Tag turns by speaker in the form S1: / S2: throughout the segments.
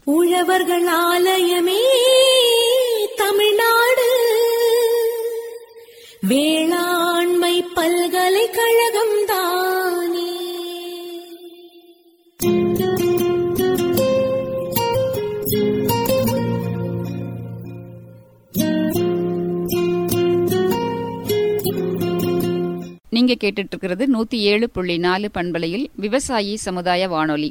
S1: உழவர்கள் ஆலயமே தமிழ்நாடு வேளாண்மை பல்கலைக்கழகம் தானே
S2: நீங்க கேட்டுட்டு இருக்கிறது நூத்தி ஏழு புள்ளி நாலு பண்பலையில் விவசாயி சமுதாய வானொலி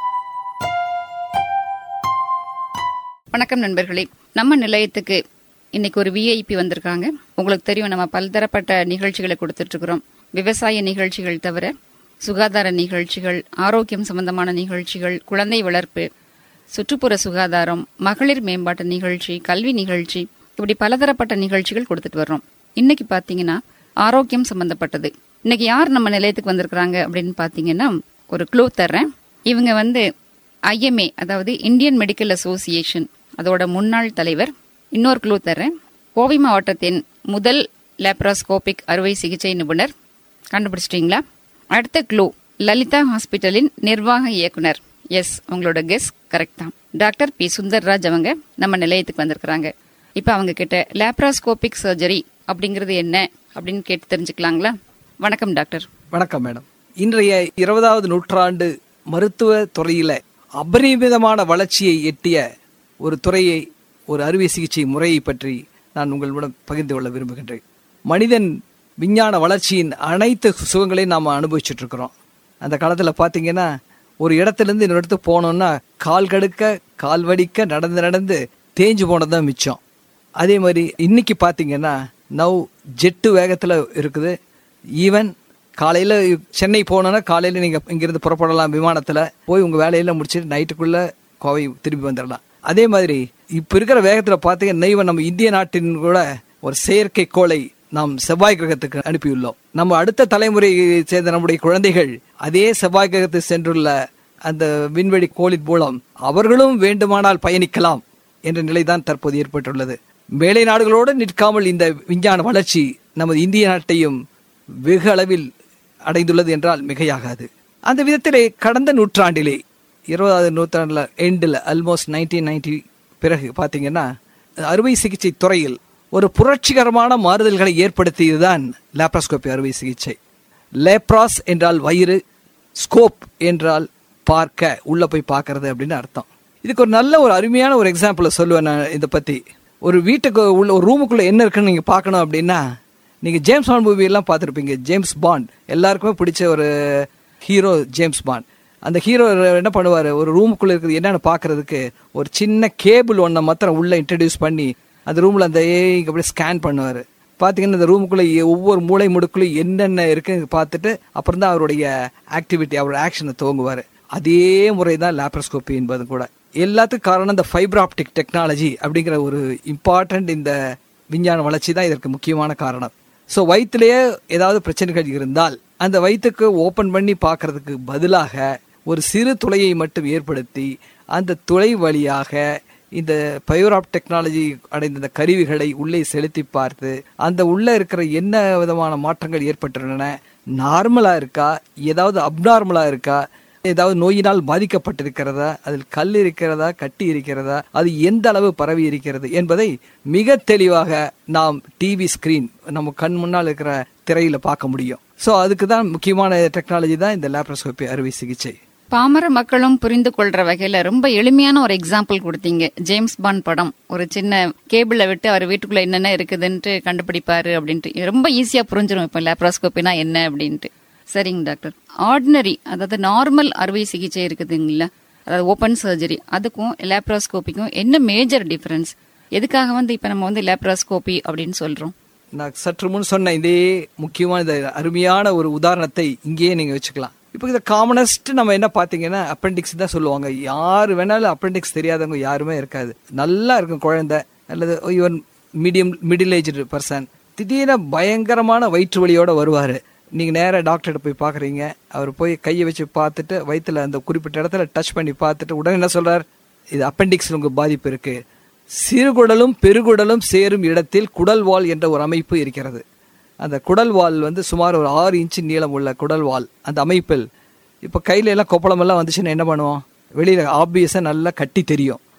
S2: வணக்கம் நண்பர்களே நம்ம நிலையத்துக்கு இன்னைக்கு ஒரு விஐபி வந்திருக்காங்க உங்களுக்கு தெரியும் நம்ம பல்தரப்பட்ட நிகழ்ச்சிகளை கொடுத்துட்டு இருக்கிறோம் விவசாய நிகழ்ச்சிகள் தவிர சுகாதார நிகழ்ச்சிகள் ஆரோக்கியம் சம்பந்தமான நிகழ்ச்சிகள் குழந்தை வளர்ப்பு சுற்றுப்புற சுகாதாரம் மகளிர் மேம்பாட்டு நிகழ்ச்சி கல்வி நிகழ்ச்சி இப்படி பலதரப்பட்ட நிகழ்ச்சிகள் கொடுத்துட்டு வர்றோம் இன்னைக்கு பாத்தீங்கன்னா ஆரோக்கியம் சம்பந்தப்பட்டது இன்னைக்கு யார் நம்ம நிலையத்துக்கு வந்திருக்கிறாங்க அப்படின்னு பாத்தீங்கன்னா ஒரு க்ளூ தர்றேன் இவங்க வந்து ஐஎம்ஏ அதாவது இந்தியன் மெடிக்கல் அசோசியேஷன் அதோட முன்னாள் தலைவர் இன்னொரு க்ளூ தர்றேன் கோவை மாவட்டத்தின் முதல் லேப்ராஸ்கோபிக் அறுவை சிகிச்சை நிபுணர் கண்டுபிடிச்சிட்டீங்களா அடுத்த க்ளூ லலிதா ஹாஸ்பிட்டலின் நிர்வாக இயக்குனர் எஸ் உங்களோட கெஸ் கரெக்ட் தான் டாக்டர் பி சுந்தர்ராஜ் அவங்க நம்ம நிலையத்துக்கு வந்திருக்கிறாங்க இப்போ அவங்க கிட்ட லேப்ராஸ்கோபிக் சர்ஜரி அப்படிங்கிறது என்ன அப்படின்னு கேட்டு தெரிஞ்சுக்கலாங்களா வணக்கம் டாக்டர்
S3: வணக்கம் மேடம் இன்றைய இருபதாவது நூற்றாண்டு மருத்துவ துறையில அபரிமிதமான வளர்ச்சியை எட்டிய ஒரு துறையை ஒரு அறுவை சிகிச்சை முறையை பற்றி நான் உங்களிடம் பகிர்ந்து கொள்ள விரும்புகின்றேன் மனிதன் விஞ்ஞான வளர்ச்சியின் அனைத்து சுகங்களையும் நாம் அனுபவிச்சுட்டு இருக்கிறோம் அந்த காலத்தில் பார்த்தீங்கன்னா ஒரு இடத்துலேருந்து இன்னொரு இடத்துக்கு போனோம்னா கால் கடுக்க கால் வடிக்க நடந்து நடந்து தேஞ்சு போனது தான் மிச்சம் அதே மாதிரி இன்னைக்கு பார்த்தீங்கன்னா நவ் ஜெட்டு வேகத்தில் இருக்குது ஈவன் காலையில் சென்னை போனோன்னா காலையில் நீங்கள் இங்கிருந்து புறப்படலாம் விமானத்தில் போய் உங்கள் வேலையெல்லாம் முடிச்சுட்டு நைட்டுக்குள்ளே கோவை திரும்பி வந்துடலாம் அதே மாதிரி இப்போ இருக்கிற வேகத்தில் பார்த்தீங்கன்னா ஈவன் நம்ம இந்திய நாட்டின் கூட ஒரு செயற்கை கோளை நாம் செவ்வாய் கிரகத்துக்கு அனுப்பியுள்ளோம் நம்ம அடுத்த தலைமுறையை சேர்ந்த நம்முடைய குழந்தைகள் அதே செவ்வாய் கிரகத்துக்கு சென்றுள்ள அந்த விண்வெளி கோளின் மூலம் அவர்களும் வேண்டுமானால் பயணிக்கலாம் என்ற நிலைதான் தற்போது ஏற்பட்டுள்ளது மேலை நாடுகளோடு நிற்காமல் இந்த விஞ்ஞான வளர்ச்சி நமது இந்திய நாட்டையும் வெகு அளவில் அடைந்துள்ளது என்றால் மிகையாகாது அந்த விதத்திலே கடந்த நூற்றாண்டிலே இருபதாவது நூற்றாண்டுல எண்டில் ஆல்மோஸ்ட் நைன்டீன் நைன்டி பிறகு பார்த்தீங்கன்னா அறுவை சிகிச்சை துறையில் ஒரு புரட்சிகரமான மாறுதல்களை ஏற்படுத்தியதுதான் லேப்ராஸ்கோபி அறுவை சிகிச்சை லேப்ராஸ் என்றால் வயிறு ஸ்கோப் என்றால் பார்க்க உள்ள போய் பார்க்கறது அப்படின்னு அர்த்தம் இதுக்கு ஒரு நல்ல ஒரு அருமையான ஒரு எக்ஸாம்பிளை சொல்லுவேன் நான் இதை பற்றி ஒரு வீட்டுக்கு உள்ள ஒரு ரூமுக்குள்ளே என்ன இருக்குன்னு நீங்கள் பார்க்கணும் அப்படின்னா நீங்கள் ஜேம்ஸ் பாண்ட் மூவி எல்லாம் பார்த்துருப்பீங்க ஜேம்ஸ் பாண்ட் எல்லாருக்குமே பிடிச்ச ஒரு ஹீரோ ஜேம்ஸ் பாண்ட் அந்த ஹீரோ என்ன பண்ணுவார் ஒரு ரூமுக்குள்ளே இருக்குது என்னென்னு பார்க்கறதுக்கு ஒரு சின்ன கேபிள் ஒன்றை மாத்திரம் உள்ளே இன்ட்ரடியூஸ் பண்ணி அந்த ரூமில் அந்த ஏ அப்படியே ஸ்கேன் பண்ணுவார் பார்த்தீங்கன்னா இந்த ரூமுக்குள்ளே ஒவ்வொரு மூளை முடுக்குள்ளையும் என்னென்ன இருக்குன்னு பார்த்துட்டு அப்புறம் தான் அவருடைய ஆக்டிவிட்டி அவரோட ஆக்ஷனை துவங்குவார் அதே முறை தான் லேப்ரோஸ்கோப்பி என்பது கூட எல்லாத்துக்கும் காரணம் இந்த ஃபைபர் ஆப்டிக் டெக்னாலஜி அப்படிங்கிற ஒரு இம்பார்ட்டன்ட் இந்த விஞ்ஞான வளர்ச்சி தான் இதற்கு முக்கியமான காரணம் ஸோ வயிற்றுலேயே ஏதாவது பிரச்சனைகள் இருந்தால் அந்த வயிற்றுக்கு ஓப்பன் பண்ணி பார்க்கறதுக்கு பதிலாக ஒரு சிறு துளையை மட்டும் ஏற்படுத்தி அந்த துளை வழியாக இந்த பயோராப் டெக்னாலஜி அடைந்த இந்த கருவிகளை உள்ளே செலுத்தி பார்த்து அந்த உள்ளே இருக்கிற என்ன விதமான மாற்றங்கள் ஏற்பட்டுள்ளன நார்மலாக இருக்கா ஏதாவது அப்நார்மலாக இருக்கா ஏதாவது நோயினால் பாதிக்கப்பட்டிருக்கிறதா அதில் கல் இருக்கிறதா கட்டி இருக்கிறதா அது எந்த அளவு பரவி இருக்கிறது என்பதை மிக தெளிவாக நாம் டிவி ஸ்கிரீன் நம்ம கண் முன்னால் இருக்கிற திரையில பார்க்க முடியும் ஸோ அதுக்கு தான் முக்கியமான டெக்னாலஜி தான் இந்த லேப்ரோஸ்கோபி அறுவை சிகிச்சை
S2: பாமர மக்களும் புரிந்து கொள்ற வகையில ரொம்ப எளிமையான ஒரு எக்ஸாம்பிள் கொடுத்தீங்க ஜேம்ஸ் பாண்ட் படம் ஒரு சின்ன கேபிள விட்டு அவர் வீட்டுக்குள்ள என்னென்ன இருக்குதுன்ட்டு கண்டுபிடிப்பாரு அப்படின்ட்டு ரொம்ப ஈஸியா புரிஞ்சிடும் இப்ப லேப்ரோஸ்கோப்பினா என்ன அப்படின்ட்டு சரிங்க டாக்டர் ஆர்டினரி அதாவது நார்மல் அறுவை சிகிச்சை இருக்குதுங்களா அதாவது ஓப்பன் சர்ஜரி அதுக்கும் லேப்ரோஸ்கோப்பிக்கும் என்ன மேஜர் டிஃபரன்ஸ் எதுக்காக வந்து இப்ப நம்ம வந்து லேப்ரோஸ்கோபி அப்படின்னு சொல்றோம்
S3: நான் சற்று முன் சொன்ன இதே முக்கியமான இந்த அருமையான ஒரு உதாரணத்தை இங்கேயே நீங்க வச்சுக்கலாம் இப்போ இந்த காமனஸ்ட் நம்ம என்ன பார்த்தீங்கன்னா அப்பெண்டிக்ஸ் தான் சொல்லுவாங்க யார் வேணாலும் அப்பெண்டிக்ஸ் தெரியாதவங்க யாருமே இருக்காது நல்லா இருக்கும் குழந்தை அல்லது even medium middle age person திடீர்னு பயங்கரமான வயிற்று வலியோட வருவார் நீங்கள் நேராக டாக்டர்கிட்ட போய் பார்க்குறீங்க அவர் போய் கையை வச்சு பார்த்துட்டு வயிற்றுல அந்த குறிப்பிட்ட இடத்துல டச் பண்ணி பார்த்துட்டு உடனே என்ன சொல்கிறார் இது அப்பெண்டிக்ஸில் உங்களுக்கு பாதிப்பு இருக்குது சிறுகுடலும் பெருகுடலும் சேரும் இடத்தில் குடல்வால் என்ற ஒரு அமைப்பு இருக்கிறது அந்த குடல் வால் வந்து சுமார் ஒரு ஆறு இன்ச்சு நீளம் உள்ள குடல் வால் அந்த அமைப்பில் இப்போ கையில எல்லாம் கொப்பளம் எல்லாம் வந்துச்சுன்னா என்ன பண்ணுவோம் வெளியில் ஆப்வியஸாக நல்லா கட்டி தெரியும்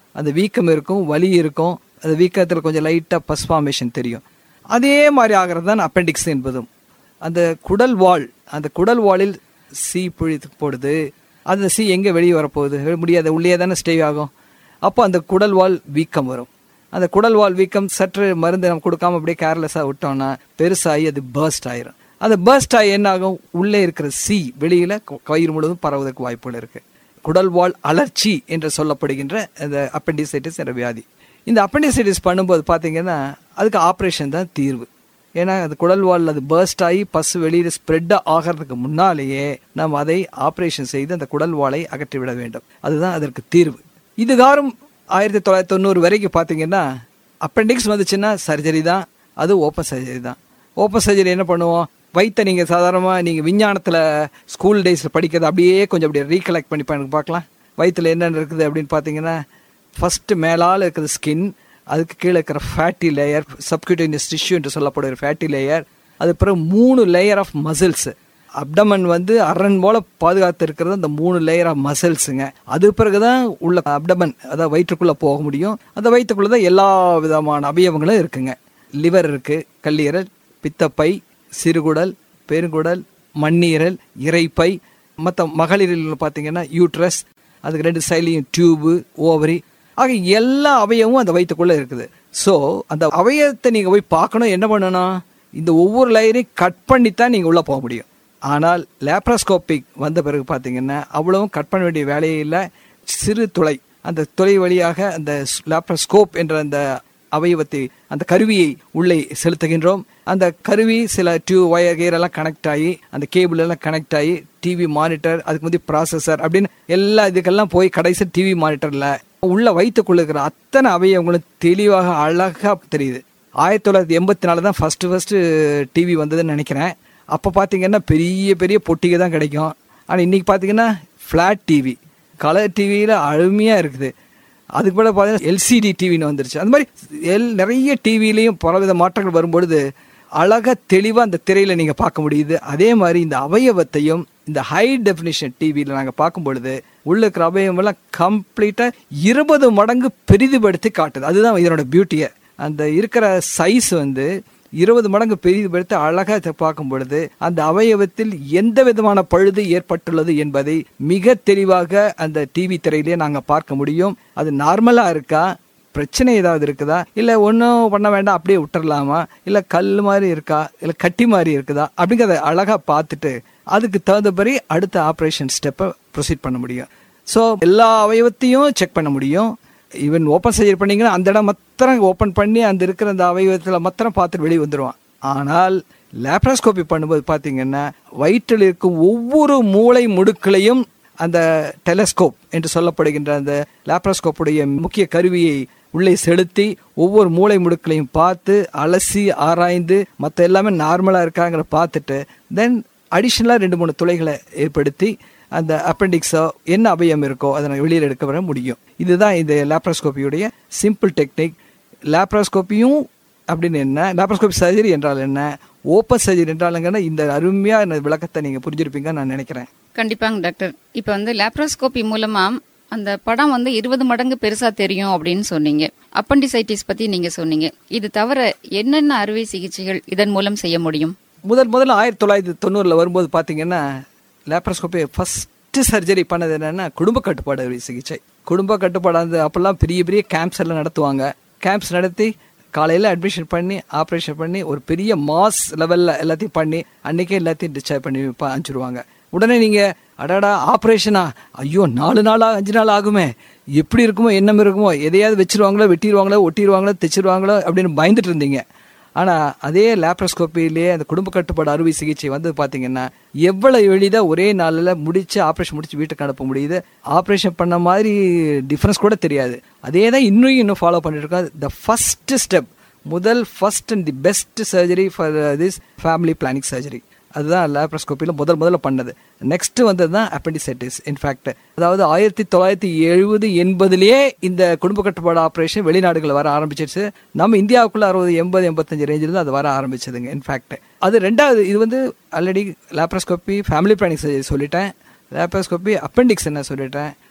S3: அந்த வீக்கம் இருக்கும் வலி இருக்கும் அந்த வீக்கத்தில் கொஞ்சம் லைட்டாக பஸ் ஃபார்மேஷன் தெரியும் அதே மாதிரி ஆகிறது தான் அப்பெண்டிக்ஸ் என்பதும் அந்த குடல் வால் அந்த குடல் வாலில் சி புழித்து போடுது அந்த சி எங்கே வெளியே வரப்போகுது வெ- முடியாது உள்ளே தானே ஸ்டே ஆகும் அப்போ அந்த குடல் வால் வீக்கம் வரும் அந்த குடல் வால் வீக்கம் சற்று மருந்து நம்ம கொடுக்காம அப்படியே கேர்லெஸ்ஸாக விட்டோம்னா பெருசாகி அது பர்ஸ்ட் ஆயிரும் அந்த பர்ஸ்ட் ஆகி என்ன ஆகும் உள்ளே இருக்கிற சி வெளியில க- வயிறு முழுவதும் பரவுவதற்கு வாய்ப்புகள் இருக்கு குடல் வால் அலர்ச்சி என்று சொல்லப்படுகின்ற அந்த அப்பெண்டிசைட்டிஸ் என்ற வியாதி இந்த அப்பெண்டிசைட்டிஸ் பண்ணும்போது பார்த்தீங்கன்னா அதுக்கு ஆப்ரேஷன் தான் தீர்வு ஏன்னா அது குடல் வால் அது பர்ஸ்ட் ஆகி பஸ் வெளியில் ஸ்ப்ரெட் ஆகிறதுக்கு முன்னாலேயே நாம் அதை ஆப்ரேஷன் செய்து அந்த குடல் வாலை அகற்றிவிட வேண்டும் அதுதான் அதற்கு தீர்வு இதுகாரும் ஆயிரத்தி தொள்ளாயிரத்தி தொண்ணூறு வரைக்கும் பார்த்தீங்கன்னா அப்பெண்டிக்ஸ் வந்துச்சுன்னா சர்ஜரி தான் அது ஓப்பன் சர்ஜரி தான் ஓப்பன் சர்ஜரி என்ன பண்ணுவோம் வயித்தை நீங்கள் சாதாரணமாக நீங்கள் விஞ்ஞானத்தில் ஸ்கூல் டேஸில் படிக்கிறது அப்படியே கொஞ்சம் அப்படியே ரீகலெக்ட் பண்ணி பாருங்க பார்க்கலாம் வயித்துல என்னென்ன இருக்குது அப்படின்னு பார்த்தீங்கன்னா ஃபஸ்ட்டு மேலால் இருக்கிற ஸ்கின் அதுக்கு கீழே இருக்கிற ஃபேட்டி லேயர் சப்கியூட்டேனியஸ் டிஷ்யூ என்று சொல்லப்படுகிற ஃபேட்டி லேயர் அது பிறகு மூணு லேயர் ஆஃப் மசில்ஸ் அப்டமன் வந்து அரண் போல பாதுகாத்து இருக்கிறது அந்த மூணு லேயர் ஆஃப் மசில்ஸுங்க அது பிறகுதான் உள்ள அப்டமன் அதாவது வயிற்றுக்குள்ள போக முடியும் அந்த வயிற்றுக்குள்ள தான் எல்லா விதமான அவயவங்களும் இருக்குங்க லிவர் இருக்கு கல்லீரல் பித்தப்பை சிறுகுடல் பெருங்குடல் மண்ணீரல் இறைப்பை மற்ற மகளிரில் பார்த்தீங்கன்னா யூட்ரஸ் அதுக்கு ரெண்டு சைட்லையும் டியூபு ஓவரி ஆக எல்லா அவயவமும் அந்த வயிற்றுக்குள்ள இருக்குது ஸோ அந்த அவயவத்தை நீங்கள் போய் பார்க்கணும் என்ன பண்ணணும் இந்த ஒவ்வொரு லேயரையும் கட் பண்ணித்தான் நீங்கள் உள்ளே போக முடியும் ஆனால் லேப்ராஸ்கோபிக் வந்த பிறகு பார்த்தீங்கன்னா அவ்வளவும் கட் பண்ண வேண்டிய வேலையே இல்லை சிறு துளை அந்த துளை வழியாக அந்த லேப்ராஸ்கோப் என்ற அந்த அவயவத்தை அந்த கருவியை உள்ளே செலுத்துகின்றோம் அந்த கருவி சில டியூ ஒயர் கீர் எல்லாம் கனெக்ட் ஆகி அந்த கேபிள் எல்லாம் கனெக்ட் ஆகி டிவி மானிட்டர் அதுக்கு முந்தைய ப்ராசஸர் அப்படின்னு எல்லா இதுக்கெல்லாம் போய் கடைசி டிவி மானிட்டர்ல உள்ள வயிற்றுக்குள்ள இருக்கிற அத்தனை அவயவங்களும் தெளிவாக அழகா தெரியுது ஆயிரத்தி தொள்ளாயிரத்தி எண்பத்தி நாலு தான் ஃபர்ஸ்ட் ஃபர்ஸ்ட் டிவி வந்ததுன்னு நினைக்கிறேன் அப்போ பார்த்தீங்கன்னா பெரிய பெரிய பொட்டிகை தான் கிடைக்கும் ஆனால் இன்னைக்கு பார்த்தீங்கன்னா ஃப்ளாட் டிவி கலர் டிவியில் அருமையாக இருக்குது அதுக்கு மேலே பார்த்தீங்கன்னா எல்சிடி டிவின்னு வந்துருச்சு அந்த மாதிரி எல் நிறைய டிவிலையும் பலவித மாற்றங்கள் வரும்பொழுது அழகாக தெளிவாக அந்த திரையில் நீங்கள் பார்க்க முடியுது அதே மாதிரி இந்த அவயவத்தையும் இந்த ஹை டெஃபினிஷன் டிவியில் நாங்கள் பார்க்கும் பொழுது உள்ள இருக்கிற அவயவம் எல்லாம் கம்ப்ளீட்டாக இருபது மடங்கு பெரிதுபடுத்தி காட்டுது அதுதான் இதனோட பியூட்டியை அந்த இருக்கிற சைஸ் வந்து இருபது மடங்கு பெரிதுபடுத்தி அழகாக பார்க்கும் பொழுது அந்த அவயவத்தில் எந்த விதமான பழுது ஏற்பட்டுள்ளது என்பதை மிக தெளிவாக அந்த டிவி திரையிலே நாங்கள் பார்க்க முடியும் அது நார்மலா இருக்கா பிரச்சனை ஏதாவது இருக்குதா இல்லை ஒன்றும் பண்ண வேண்டாம் அப்படியே விட்டுறலாமா இல்லை கல் மாதிரி இருக்கா இல்லை கட்டி மாதிரி இருக்குதா அப்படிங்கிறத அழகாக பார்த்துட்டு அதுக்கு தகுந்தபடி அடுத்த ஆப்ரேஷன் ஸ்டெப்பை ப்ரொசீட் பண்ண முடியும் ஸோ எல்லா அவயவத்தையும் செக் பண்ண முடியும் ஈவன் ஓப்பன் சர்ஜரி பண்ணீங்கன்னா அந்த இடம் மாத்திரம் ஓப்பன் பண்ணி அந்த இருக்கிற அந்த அவயவத்தில் மாத்திரம் பார்த்துட்டு வெளியே வந்துடுவான் ஆனால் லேப்ராஸ்கோபி பண்ணும்போது பார்த்தீங்கன்னா வயிற்றில் இருக்கும் ஒவ்வொரு மூளை முடுக்களையும் அந்த டெலஸ்கோப் என்று சொல்லப்படுகின்ற அந்த லேப்ராஸ்கோப்புடைய முக்கிய கருவியை உள்ளே செலுத்தி ஒவ்வொரு மூளை முடுக்களையும் பார்த்து அலசி ஆராய்ந்து மற்ற எல்லாமே நார்மலாக இருக்காங்கிற பார்த்துட்டு தென் அடிஷ்னலாக ரெண்டு மூணு துளைகளை ஏற்படுத்தி அந்த அப்பெண்டிக்ஸோ என்ன அவயம் இருக்கோ அதை வெளியில் எடுக்க வர முடியும் இதுதான் இந்த லேப்ராஸ்கோப்பியுடைய சிம்பிள் டெக்னிக் லேப்ராஸ்கோப்பியும் அப்படின்னு என்ன லேப்ராஸ்கோபி சர்ஜரி என்றால் என்ன ஓப்பன் சர்ஜரி என்றாலுங்கன்னா இந்த அருமையாக இந்த விளக்கத்தை நீங்கள் புரிஞ்சிருப்பீங்கன்னு நான் நினைக்கிறேன்
S2: கண்டிப்பாங்க டாக்டர் இப்போ வந்து லேப்ரோஸ்கோபி மூலமா அந்த படம் வந்து இருபது மடங்கு பெருசா தெரியும் அப்படின்னு சொன்னீங்க அப்பண்டிசைட்டிஸ் பத்தி நீங்க சொன்னீங்க இது தவிர என்னென்ன அறுவை சிகிச்சைகள் இதன் மூலம் செய்ய முடியும்
S3: முதல் முதல்ல ஆயிரத்தி தொள்ளாயிரத்தி தொண்ணூறில் வரும்போது பார்த்தீங்கன்னா லேப்ரோஸ்கோப்பி ஃபஸ்ட்டு சர்ஜரி பண்ணது என்னன்னா குடும்ப கட்டுப்பாடு அறுவை சிகிச்சை குடும்ப கட்டுப்பாடு அந்த அப்போல்லாம் பெரிய பெரிய கேம்ப்ஸ் எல்லாம் நடத்துவாங்க கேம்ப்ஸ் நடத்தி காலையில் அட்மிஷன் பண்ணி ஆப்ரேஷன் பண்ணி ஒரு பெரிய மாஸ் லெவலில் எல்லாத்தையும் பண்ணி அன்னைக்கே எல்லாத்தையும் டிஸ்சார்ஜ் பண்ணி ப- அனுப்பிச்சிடுவாங்க உடனே நீங்கள் அடாடா ஆப்ரேஷனா ஐயோ நாலு நாளா அஞ்சு நாள் ஆகுமே எப்படி இருக்குமோ என்ன இருக்குமோ எதையாவது வச்சிருவாங்களோ வெட்டிடுவாங்களோ ஒட்டிடுவாங்களோ தைச்சிருவாங்களோ அப்படின்னு பயந்துட்டு இருந்தீங்க ஆனால் அதே லேப்ரோஸ்கோப்பிலேயே அந்த குடும்ப கட்டுப்பாடு அறுவை சிகிச்சை வந்து பார்த்தீங்கன்னா எவ்வளவு எளிதாக ஒரே நாளில் முடிச்சு ஆப்ரேஷன் முடிச்சு வீட்டுக்கு அனுப்ப முடியுது ஆப்ரேஷன் பண்ண மாதிரி டிஃப்ரென்ஸ் கூட தெரியாது அதே தான் இன்னும் இன்னும் ஃபாலோ பண்ணிட்டு இருக்கோம் த ஃபர்ஸ்ட் ஸ்டெப் முதல் first and the best surgery for this family planning surgery அதுதான் லேப்ரோஸ்கோப்பியில் முதல் முதல்ல பண்ணது நெக்ஸ்ட் வந்தது தான் அப்பெண்டிசைட்டிஸ் இன்ஃபேக்ட் அதாவது ஆயிரத்தி தொள்ளாயிரத்தி எழுபது எண்பதுலேயே இந்த குடும்ப கட்டுப்பாடு ஆப்ரேஷன் வெளிநாடுகளில் வர ஆரம்பிச்சிருச்சு நம்ம இந்தியாவுக்குள்ள அறுபது எண்பது எண்பத்தஞ்சு ரேஞ்சில் தான் அது வர ஆரம்பிச்சதுங்க இன்ஃபேக்ட் அது ரெண்டாவது இது வந்து already laparoscopy family planning surgery சொல்லிட்டேன் லேப்ரோஸ்கோப்பி அப்பெண்டிக்ஸ் என்ன சொல்லிட்டேன்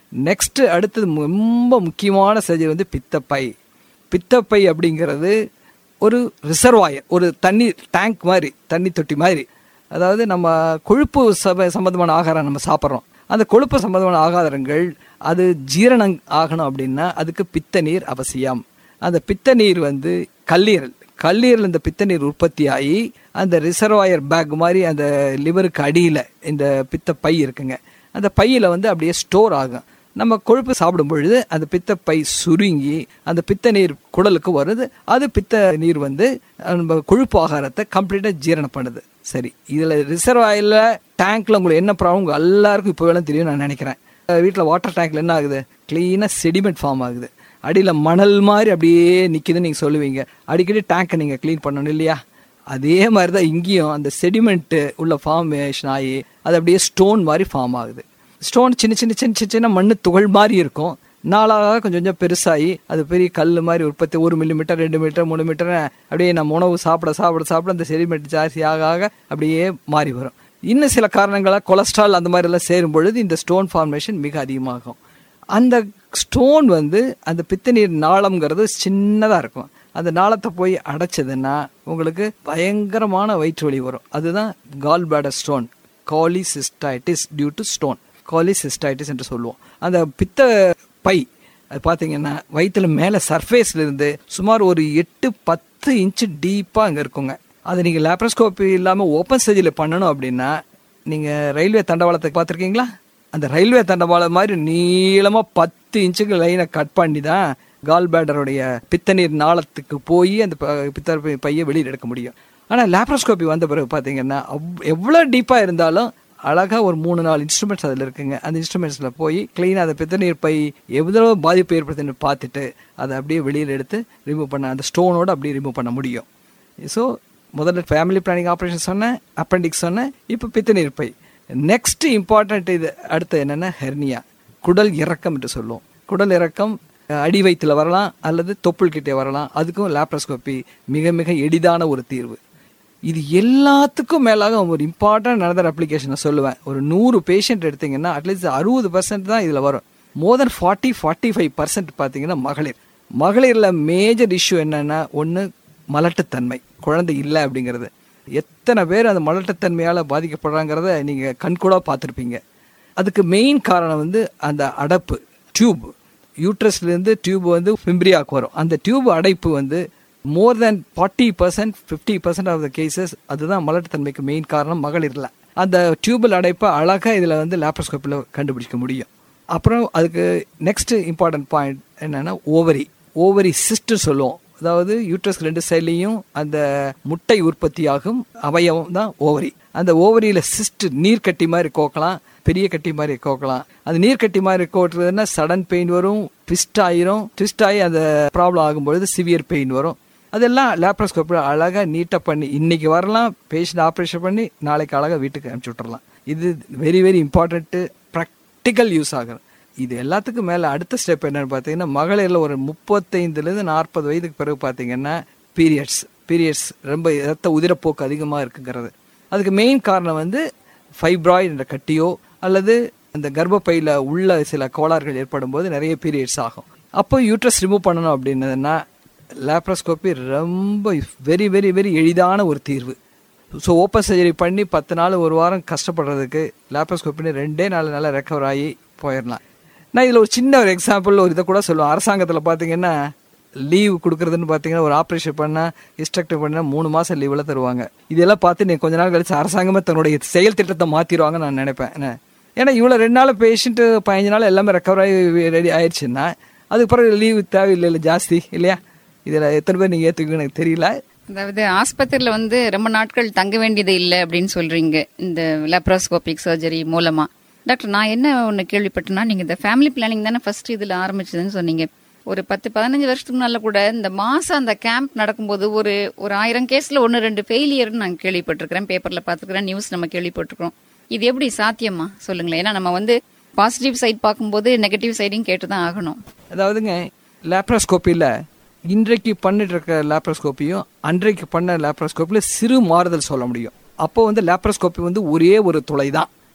S3: நெக்ஸ்ட் அடுத்தது ரொம்ப முக்கியமான சர்ஜரி வந்து பித்தப்பை பித்தப்பை அப்படிங்கிறது ஒரு ரிசர்வாயர் ஒரு தண்ணி டேங்க் மாதிரி தண்ணி தொட்டி மாதிரி அதாவது நம்ம கொழுப்பு சப சம்பந்தமான ஆகாரம் நம்ம சாப்பிட்றோம் அந்த கொழுப்பு சம்பந்தமான ஆகாரங்கள் அது ஜீரணம் ஆகணும் அப்படின்னா அதுக்கு பித்த நீர் அவசியம் அந்த பித்த நீர் வந்து கல்லீரல் கல்லீரல் இந்த பித்த நீர் உற்பத்தி ஆகி அந்த ரிசர்வாயர் பேக் மாதிரி அந்த லிவருக்கு அடியில் இந்த பித்த பை இருக்குங்க அந்த பையில் வந்து அப்படியே ஸ்டோர் ஆகும் நம்ம கொழுப்பு சாப்பிடும் பொழுது அந்த பித்த பை சுருங்கி அந்த பித்த நீர் குடலுக்கு வருது அது பித்த நீர் வந்து நம்ம கொழுப்பு ஆகாரத்தை கம்ப்ளீட்டாக ஜீரணம் பண்ணுது சரி இதில் ரிசர்வாயில் டேங்க்ல உங்களுக்கு என்ன ப்ராப்ளம் உங்க எல்லாருக்கும் இப்போ வேலை தெரியும் நான் நினைக்கிறேன் வீட்டில் வாட்டர் டேங்க்ல என்ன ஆகுது க்ளீனாக செடிமெண்ட் ஃபார்ம் ஆகுது அடியில் மணல் மாதிரி அப்படியே நிற்கிதுன்னு நீங்கள் சொல்லுவீங்க அடிக்கடி டேங்கை நீங்கள் க்ளீன் பண்ணணும் இல்லையா அதே மாதிரி தான் இங்கேயும் அந்த செடிமெண்ட்டு உள்ள ஃபார்மேஷன் ஆகி அது அப்படியே ஸ்டோன் மாதிரி ஃபார்ம் ஆகுது ஸ்டோன் சின்ன சின்ன சின்ன சின்ன சின்ன மண்ணு துகள் மாதிரி இருக்கும் நாளாக கொஞ்சம் கொஞ்சம் பெருசாகி அது பெரிய கல் மாதிரி உற்பத்தி ஒரு மில்லிமீட்டர் ரெண்டு மீட்டர் மூணு மீட்டர் அப்படியே நம்ம உணவு சாப்பிட சாப்பிட சாப்பிட அந்த செடிமெண்ட் ஜாஸ்தி ஆக ஆக அப்படியே மாறி வரும் இன்னும் சில காரணங்களாக கொலஸ்ட்ரால் அந்த மாதிரி எல்லாம் சேரும் பொழுது இந்த ஸ்டோன் ஃபார்மேஷன் மிக அதிகமாகும் அந்த ஸ்டோன் வந்து அந்த பித்த நீர் நாளம்ங்கிறது சின்னதாக இருக்கும் அந்த நாளத்தை போய் அடைச்சதுன்னா உங்களுக்கு பயங்கரமான வயிற்று வலி வரும் அதுதான் gall bladder stone cholecystitis due to stone cholecystitis என்று சொல்லுவோம் அந்த பித்த பை அது பார்த்தீங்கன்னா வயிற்றுல மேலே சர்ஃபேஸ்ல இருந்து சுமார் ஒரு எட்டு பத்து இன்ச்சு டீப்பாக அங்கே இருக்குங்க அதை நீங்கள் லேப்ரோஸ்கோப்பி இல்லாமல் ஓப்பன் சர்ஜரியில் பண்ணணும் அப்படின்னா நீங்கள் ரயில்வே தண்டவாளத்தை பார்த்துருக்கீங்களா அந்த ரயில்வே தண்டவாளம் மாதிரி நீளமாக பத்து இன்ச்சுக்கு லைனை கட் பண்ணி தான் கால் பேடருடைய பித்தநீர் நாளத்துக்கு போய் அந்த ப- பித்த பை- பையை வெளியில் எடுக்க முடியும் ஆனால் லேப்ரோஸ்கோப்பி வந்த பிறகு பார்த்தீங்கன்னா அவ் எவ்வளோ டீப்பாக இருந்தாலும் அழகாக ஒரு மூணு நாலு இன்ஸ்ட்ருமெண்ட்ஸ் அதில் இருக்குங்க அந்த இன்ஸ்ட்ருமெண்ட்ஸில் போய் க்ளீனாக அந்த பித்தநீர் பை எவ்வளோ பாதிப்பு ஏற்படுத்துன்னு பார்த்துட்டு அதை அப்படியே வெளியில் எடுத்து ரிமூவ் பண்ண அந்த ஸ்டோனோட அப்படியே ரிமூவ் பண்ண முடியும் ஸோ முதல்ல ஃபேமிலி பிளானிங் ஆப்ரேஷன் சொன்னேன் அப்பெண்டிக்ஸ் சொன்னேன் இப்போ பித்தநீர் பை நெக்ஸ்ட் இம்பார்ட்டன்ட் இது அடுத்து என்னென்னா ஹெர்னியா குடல் இறக்கம் என்று சொல்லுவோம் குடல் இறக்கம் அஹ், அடி வயிற்றுல வரலாம் அல்லது தொப்புள் கிட்டே வரலாம் அதுக்கும் லேப்ரோஸ்கோப்பி மிக மிக எளிதான ஒரு தீர்வு இது எல்லாத்துக்கும் மேலாக ஒரு இம்பார்ட்டன்ட் நடந்த அப்ளிகேஷனை சொல்லுவேன் ஒரு நூறு பேஷண்ட் எடுத்தீங்கன்னா அட்லீஸ்ட் அறுபது பர்சன்ட் தான் இதில் வரும் more than forty forty five percent பார்த்தீங்கன்னா மகளிர் மகளிரில் மேஜர் இஷ்யூ என்னன்னா ஒன்று மலட்டுத்தன்மை குழந்தை இல்லை அப்படிங்கிறது எத்தனை பேர் அந்த மலட்டுத்தன்மையால் பாதிக்கப்படுறாங்கிறத நீங்கள் கண்கூடாக பார்த்துருப்பீங்க அதுக்கு மெயின் காரணம் வந்து அந்த அடப்பு டியூப் யூட்ரஸ்லேருந்து டியூப் வந்து ஃபிம்ப்ரியாக்கு வரும் அந்த டியூப் அடைப்பு வந்து more than forty percent fifty percent of the cases அதுதான் மலட்டுத்தன்மைக்கு மெயின் காரணம் மகளிரில் அந்த டியூபில் அடைப்பை அழகாக இதில் வந்து லேப்ரோஸ்கோப்பில் கண்டுபிடிக்க முடியும் அப்புறம் அதுக்கு நெக்ஸ்ட் இம்பார்ட்டன்ட் பாயிண்ட் என்னன்னா ஓவரி ஓவரி சிஸ்ட் சொல்லுவோம் அதாவது யூட்ரஸ் ரெண்டு சைட்லேயும் அந்த முட்டை உற்பத்தியாகும் அவயவம் தான் ஓவரி அந்த ஓவரியில் சிஸ்ட் நீர் கட்டி மாதிரி கோக்கலாம் பெரிய கட்டி மாதிரி கோக்கலாம் அந்த நீர் கட்டி மாதிரி கோட்டுறதுன்னா சடன் பெயின் வரும் ட்விஸ்ட் ஆயிரும் ட்விஸ்ட் ஆகி அந்த ப்ராப்ளம் ஆகும்பொழுது சிவியர் பெயின் வரும் அதெல்லாம் லேப்ரோஸ்கோப்பில் அழகாக நீட்டாக பண்ணி இன்னைக்கு வரலாம் பேஷண்ட் ஆப்ரேஷன் பண்ணி நாளைக்கு அழகாக வீட்டுக்கு அனுப்பிச்சி விட்டுறலாம் இது very very important practical use ஆகும் இது எல்லாத்துக்கும் மேலே அடுத்த ஸ்டெப் என்னன்னு பார்த்தீங்கன்னா மகளிரில் ஒரு முப்பத்தைந்துலேருந்து நாற்பது வயதுக்கு பிறகு பார்த்தீங்கன்னா பீரியட்ஸ் பீரியட்ஸ் ரொம்ப இரத்த உதிரப்போக்கு அதிகமாக இருக்குங்கிறது அதுக்கு மெயின் காரணம் வந்து ஃபைப்ராய்டு என்ற கட்டியோ அல்லது அந்த கர்ப்பப்பையில் உள்ள சில கோளாறுகள் ஏற்படும் போது நிறைய பீரியட்ஸ் ஆகும் அப்போ யூட்ரஸ் ரிமூவ் பண்ணணும் அப்படின்னதுன்னா லேப்ரோஸ்கோப்பி ரொம்ப வெரி வெரி வெரி எளிதான ஒரு தீர்வு ஸோ ஓப்பன் சர்ஜரி பண்ணி பத்து நாள் ஒரு வாரம் கஷ்டப்படுறதுக்கு லேப்ரோஸ்கோப்பின்னு ரெண்டே நாள் நல்லா ரெக்கவர் ஆகி போயிடலாம் நான் இதில் ஒரு சின்ன ஒரு எக்ஸாம்பிள் ஒரு இதை கூட சொல்லுவேன் அரசாங்கத்தில் பார்த்தீங்கன்னா லீவ் கொடுக்குறதுன்னு பார்த்தீங்கன்னா ஒரு ஆப்ரேஷன் பண்ணால் இன்ஸ்ட்ரக்டர் பண்ணால் மூணு மாதம் லீவில் தருவாங்க இதெல்லாம் பார்த்து நீ கொஞ்ச நாள் கழிச்சு அரசாங்கமே தன்னுடைய செயல் திட்டத்தை மாற்றிடுவாங்கன்னு நான் நினைப்பேன் என்ன ஏன்னா இவ்வளோ ரெண்டு நாள் பேஷண்ட்டு பதினஞ்சு நாள் எல்லாமே ரெக்கவர் ஆகி ரெடி ஆயிடுச்சுன்னா அதுக்கு பிறகு லீவு தேவையில்லை இல்லை ஜாஸ்தி இல்லையா இதில் எத்தனை பேர் நீங்கள் ஏற்றுக்குன்னு எனக்கு தெரியல
S2: அதாவது ஆஸ்பத்திரியில வந்து ரொம்ப நாட்கள் தங்க வேண்டியது இல்லை அப்படின்னு சொல்றீங்க இந்த லேப்ரோஸ்கோபிக் சர்ஜரி மூலமா டாக்டர் நான் என்ன ஒன்று கேள்விப்பட்டேன்னா நீங்க இந்த ஃபேமிலி பிளானிங் தானே ஃபர்ஸ்ட் இதுல ஆரம்பிச்சதுன்னு சொன்னீங்க ஒரு பத்து பதினஞ்சு வருஷத்துக்கு முன்னால கூட இந்த மாசம் அந்த கேம்ப் நடக்கும்போது ஒரு ஒரு ஆயிரம் கேஸ்ல ஒன்று ரெண்டு ஃபெயிலியர்னு நான் கேள்விப்பட்டிருக்கிறேன் பேப்பர்ல பார்த்துருக்கிறேன் நியூஸ் நம்ம கேள்விப்பட்டிருக்கிறோம் இது எப்படி சாத்தியமா சொல்லுங்களேன் ஏன்னா நம்ம வந்து பாசிட்டிவ் சைட் பார்க்கும்போது நெகட்டிவ் சைடையும் கேட்டு தான் ஆகணும்
S3: அதாவதுங்க லேப்ரோஸ்கோப்பியில் இன்றைக்கு பண்ணிட்டு இருக்க லேப்ரோஸ்கோப்பியும் அன்றைக்கு பண்ண லேப்ரோஸ்கோப்பியில் சிறு மாறுதல் சொல்ல முடியும் அப்போ வந்து லேப்ரோஸ்கோப்பி வந்து ஒரே ஒரு துளை தான்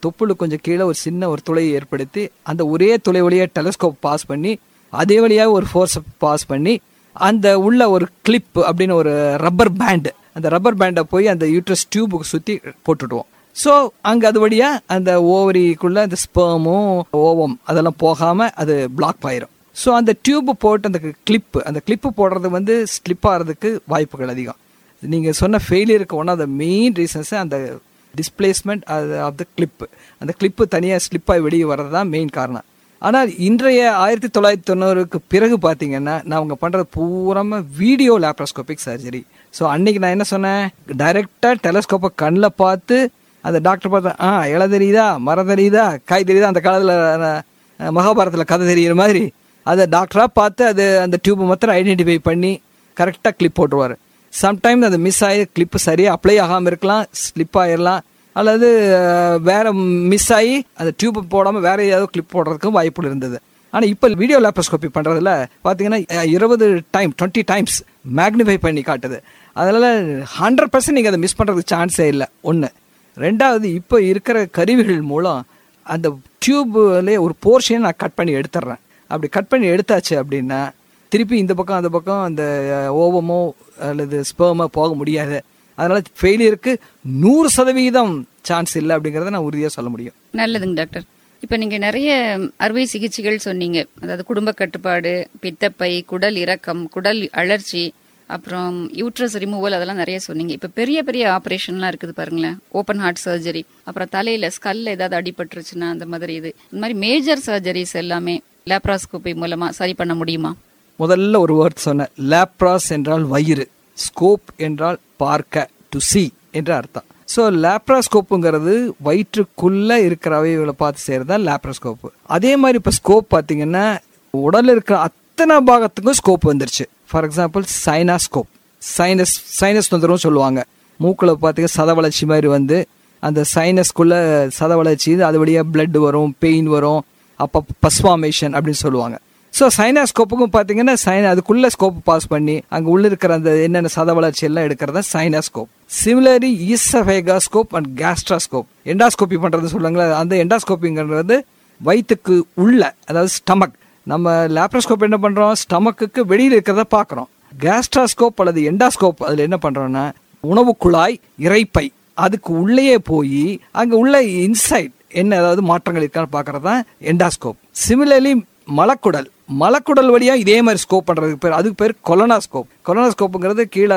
S3: தொப்புளுக்கு கொஞ்சம் கீழே ஒரு சின்ன ஒரு துளையை ஏற்படுத்தி அந்த ஒரே துளை வழியாக டெலஸ்கோப் பாஸ் பண்ணி அதே வழியாக ஒரு ஃபோர்ஸை பாஸ் பண்ணி அந்த உள்ள ஒரு கிளிப் அப்படின்னு ஒரு ரப்பர் பேண்ட் அந்த ரப்பர் பேண்டை போய் அந்த யூட்ரஸ் டியூபுக்கு சுற்றி போட்டுடுவோம் ஸோ அங்கே அது வழியாக அந்த ஓவரிக்குள்ள அந்த ஸ்பேமும் ஓவம் அதெல்லாம் போகாமல் அது பிளாக் ஆயிரும் ஸோ அந்த டியூப் போட்டு அந்த கிளிப்பு அந்த கிளிப்பு போடுறது வந்து ஸ்லிப் ஆகிறதுக்கு வாய்ப்புகள் அதிகம் நீங்கள் சொன்ன ஃபெயிலியருக்கு one of the main reasons அந்த டிஸ்பிளேஸ்மெண்ட் அது ஆஃப் த கிளிப்பு அந்த கிளிப்பு தனியாக ஸ்லிப்பாகி வெளியே வர்றது தான் மெயின் காரணம் ஆனால் இன்றைய ஆயிரத்தி தொள்ளாயிரத்தி தொண்ணூறுக்கு பிறகு பார்த்தீங்கன்னா நான் அவங்க பண்ணுறது பூராம வீடியோ லேப்ரோஸ்கோபிக் சர்ஜரி ஸோ அன்னைக்கு நான் என்ன சொன்னேன் டைரெக்டாக டெலஸ்கோப்பை கண்ணில் பார்த்து அந்த டாக்டர் பார்த்தா ஆ இலை தெரியுதா மரம் தெரியுதா காய் தெரியுதா அந்த காலத்தில் மகாபாரதத்தில் கதை தெரியுற மாதிரி அதை டாக்டராக பார்த்து அது அந்த டியூப்பை மாத்திரம் ஐடென்டிஃபை பண்ணி கரெக்டாக கிளிப் போட்டுருவார் சம்டைம்ஸ் அது மிஸ் ஆகி கிளிப்பு சரியாக அப்ளை ஆகாமல் இருக்கலாம் ஸ்லிப் ஆகிடலாம் அல்லது அஹ், வேற மிஸ் ஆகி அந்த டியூப் போடாமல் வேற ஏதாவது கிளிப் போடுறதுக்கும் வாய்ப்புகள் இருந்தது ஆனால் இப்போ வீடியோ லேப்ரோஸ்கோபி பண்ணுறதுல பார்த்தீங்கன்னா அஹ், இருபது டைம் டுவெண்ட்டி டைம்ஸ் மேக்னிஃபை பண்ணி காட்டுது அதனால ஹண்ட்ரட் பர்சன்ட் நீங்கள் அதை மிஸ் பண்ணுறதுக்கு சான்ஸே இல்லை ஒன்று ரெண்டாவது இப்போ இருக்கிற கருவிகள் மூலம் அந்த டியூப்லேயே ஒரு போர்ஷனை நான் கட் பண்ணி எடுத்துடுறேன் அப்படி கட் பண்ணி எடுத்தாச்சு அப்படின்னா திருப்பி இந்த பக்கம் அந்த பக்கம் அந்த அஹ், ஓவமோ அல்லது ஸ்பேமோ போக முடியாது அதனால ஃபெயிலியருக்கு நூறு சதவீதம் சான்ஸ் இல்லை அப்படிங்கிறத நான் உறுதியாக சொல்ல முடியும்
S2: நல்லதுங்க டாக்டர் இப்ப நீங்க நிறைய அறுவை சிகிச்சைகள் சொன்னீங்க அதாவது குடும்ப கட்டுப்பாடு பித்தப்பை குடல் இறக்கம் குடல் அழற்சி அப்புறம் யூட்ரஸ் ரிமூவல் அதெல்லாம் நிறைய சொன்னீங்க இப்ப பெரிய பெரிய ஆபரேஷன்லாம் இருக்குது பாருங்களேன் ஓப்பன் ஹார்ட் சர்ஜரி அப்புறம் தலையில ஸ்கல்ல ஏதாவது அடிபட்டுருச்சுன்னா அந்த மாதிரி இது இந்த மாதிரி மேஜர் சர்ஜரிஸ் எல்லாமே லேப்ராஸ்கோபி மூலமா சரி பண்ண முடியுமா
S3: முதல்ல ஒரு வேர்ட் சொன்னேன் லேப்ராஸ் என்றால் வயிறு ஸ்கோப் என்றால் பார்க்க டு see என்ற அர்த்தம் ஸோ லேப்ராஸ்கோப்புங்கிறது வயிற்றுக்குள்ள இருக்கிற அவைகளை பார்த்து செய்யறது தான் லேப்ராஸ்கோப்பு அதே மாதிரி இப்போ ஸ்கோப் பார்த்தீங்கன்னா உடல்ல இருக்கிற அத்தனை பாகத்துக்கும் ஸ்கோப் வந்துருச்சு for example sinoscope sinus sinus தொந்தரவும் சொல்லுவாங்க மூக்கில் பார்த்தீங்கன்னா சத வளர்ச்சி மாதிரி வந்து அந்த சைனஸ்குள்ள சத வளர்ச்சி அது வழியாக blood வரும் பெயின் வரும் அப்போ பஸ்வாமேஷன் அப்படின்னு சொல்லுவாங்க ஸோ சைனாஸ்கோப்புக்கும் பார்த்தீங்கன்னா சைன் அதுக்குள்ள ஸ்கோப் பாஸ் பண்ணி அங்கே உள்ள இருக்கிற அந்த என்னென்ன சத வளர்ச்சி எல்லாம் எடுக்கிறது தான் சைனாஸ்கோப் சிமிலரி ஈசஃபேகாஸ்கோப் அண்ட் கேஸ்ட்ராஸ்கோப் எண்டாஸ்கோப்பி பண்ணுறது சொல்லுவாங்களே அந்த எண்டாஸ்கோப்பிங்கிறது வயிற்றுக்கு உள்ள அதாவது ஸ்டமக் நம்ம லேப்ரோஸ்கோப் என்ன பண்ணுறோம் ஸ்டமக்குக்கு வெளியில் இருக்கிறத பார்க்குறோம் கேஸ்ட்ராஸ்கோப் அல்லது எண்டாஸ்கோப் அதில் என்ன பண்ணுறோம்னா உணவு குழாய் இறைப்பை அதுக்கு உள்ளேயே போய் அங்கே உள்ள இன்சைட் என்ன ஏதாவது மாற்றங்கள் இருக்கான்னு பார்க்கறது தான் எண்டாஸ்கோப் சிமிலர்லி மலக்குடல் மலக்குடல் வழியா இதே மாதிரி ஸ்கோப் பண்றதுக்கு பேர் அதுக்கு பேர் கொலனாஸ்கோப் கொலனாஸ்கோப்புங்கிறது கீழே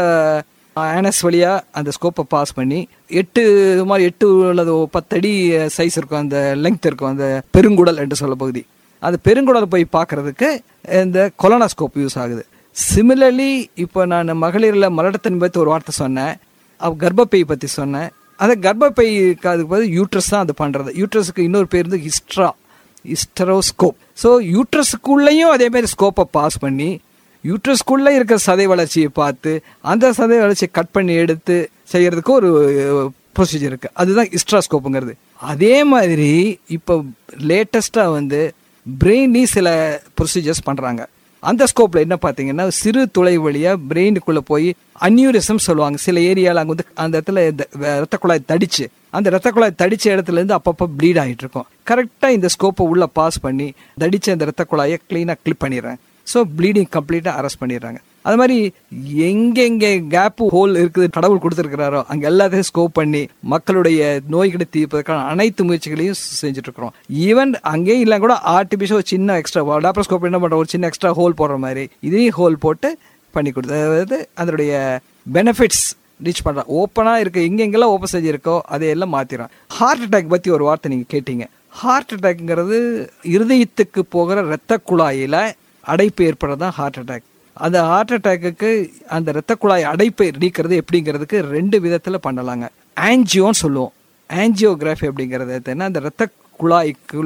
S3: ஆனஸ் வழியா அந்த ஸ்கோப்பை பாஸ் பண்ணி எட்டு இது மாதிரி எட்டு அல்லது பத்தடி சைஸ் இருக்கும் அந்த லெங்த் இருக்கும் அந்த பெருங்குடல் என்று சொல்ல பகுதி அந்த பெருங்குடல் போய் பார்க்கறதுக்கு இந்த கொலனாஸ்கோப் யூஸ் ஆகுது சிமிலர்லி இப்போ நான் மகளிரில் மலடத்தின் பற்றி ஒரு வார்த்தை சொன்னேன் அவ கர்ப்பப்பை பற்றி சொன்னேன் அந்த கர்ப்பப்பைக்கு அதுக்கு பதில் யூட்ரஸ் தான் அது பண்ணுறது யூட்ரஸுக்கு இன்னொரு பேர் வந்து ஹிஸ்ட்ரா ஹிஸ்டரோஸ்கோப் ஸோ யூட்ரஸுக்குள்ளேயும் அதே மாதிரி ஸ்கோப்பை பாஸ் பண்ணி யூட்ரஸ்குள்ளே இருக்கிற சதை வளர்ச்சியை பார்த்து அந்த சதை வளர்ச்சியை கட் பண்ணி எடுத்து செய்யறதுக்கு ஒரு ப்ரொசீஜர் இருக்கு அதுதான் ஹிஸ்ட்ராஸ்கோப்புங்கிறது அதே மாதிரி இப்போ லேட்டஸ்ட்டாக வந்து பிரெயின்லேயும் சில ப்ரொசீஜர்ஸ் பண்ணுறாங்க அந்த ஸ்கோப்ல என்ன பார்த்தீங்கன்னா சிறு துளை வழியா பிரெயினுக்குள்ள போய் அன்யூரிசம் சொல்லுவாங்க சில ஏரியாவில் அங்கே வந்து அந்த இடத்துல இந்த வே- ரத்த குழாய் தடிச்சு அந்த ரத்த குழாய் தடிச்ச இடத்துல இருந்து அப்பப்போ ப்ளீட் ஆகிட்டு இருக்கும் கரெக்டாக இந்த ஸ்கோப்பை உள்ள பாஸ் பண்ணி தடிச்ச அந்த ரத்த குழாயை க்ளீனாக கிளிப் பண்ணிடுறேன் ஸோ ப்ளீடிங் கம்ப்ளீட்டாக அரெஸ்ட் பண்ணிடுறாங்க அது மாதிரி எங்கெங்கே கேப்பு ஹோல் இருக்குது கடவுள் கொடுத்துருக்கிறாரோ அங்கே எல்லாத்தையும் ஸ்கோப் பண்ணி மக்களுடைய நோய்களை தீர்ப்பதற்கான அனைத்து முயற்சிகளையும் செஞ்சுட்டு இருக்கிறோம் ஈவன் அங்கேயும் இல்லை கூட ஆர்டிபிஷியல் ஒரு சின்ன எக்ஸ்ட்ரா டாப்ரோஸ்கோப் என்ன பண்ணுறோம் ஒரு சின்ன எக்ஸ்ட்ரா ஹோல் போடுற மாதிரி இதையும் ஹோல் போட்டு பண்ணி கொடுத்து அதாவது அதனுடைய பெனிஃபிட்ஸ் ரீச் பண்ணுறான் ஓப்பனாக இருக்க எங்கெங்கெல்லாம் ஓப்பன் செஞ்சு இருக்கோ அதையெல்லாம் மாற்றிடும் ஹார்ட் அட்டாக் பற்றி ஒரு வார்த்தை நீங்கள் கேட்டீங்க ஹார்ட் அட்டாக்ங்கிறது இருதயத்துக்கு போகிற இரத்த குழாயில் அடைப்பு ஏற்படுறது தான் ஹார்ட் அட்டாக் அந்த ஹார்ட் அட்டாக்குக்கு அந்த இரத்த குழாய் அடைப்பை நீக்கிறது எப்படிங்கிறதுக்கு ரெண்டு விதத்தில் பண்ணலாங்க ஆன்ஜியோன்னு சொல்லுவோம் ஆன்ஜியோகிராஃபி அப்படிங்கிறது என்ன அந்த இரத்த குழாய்க்குள்ள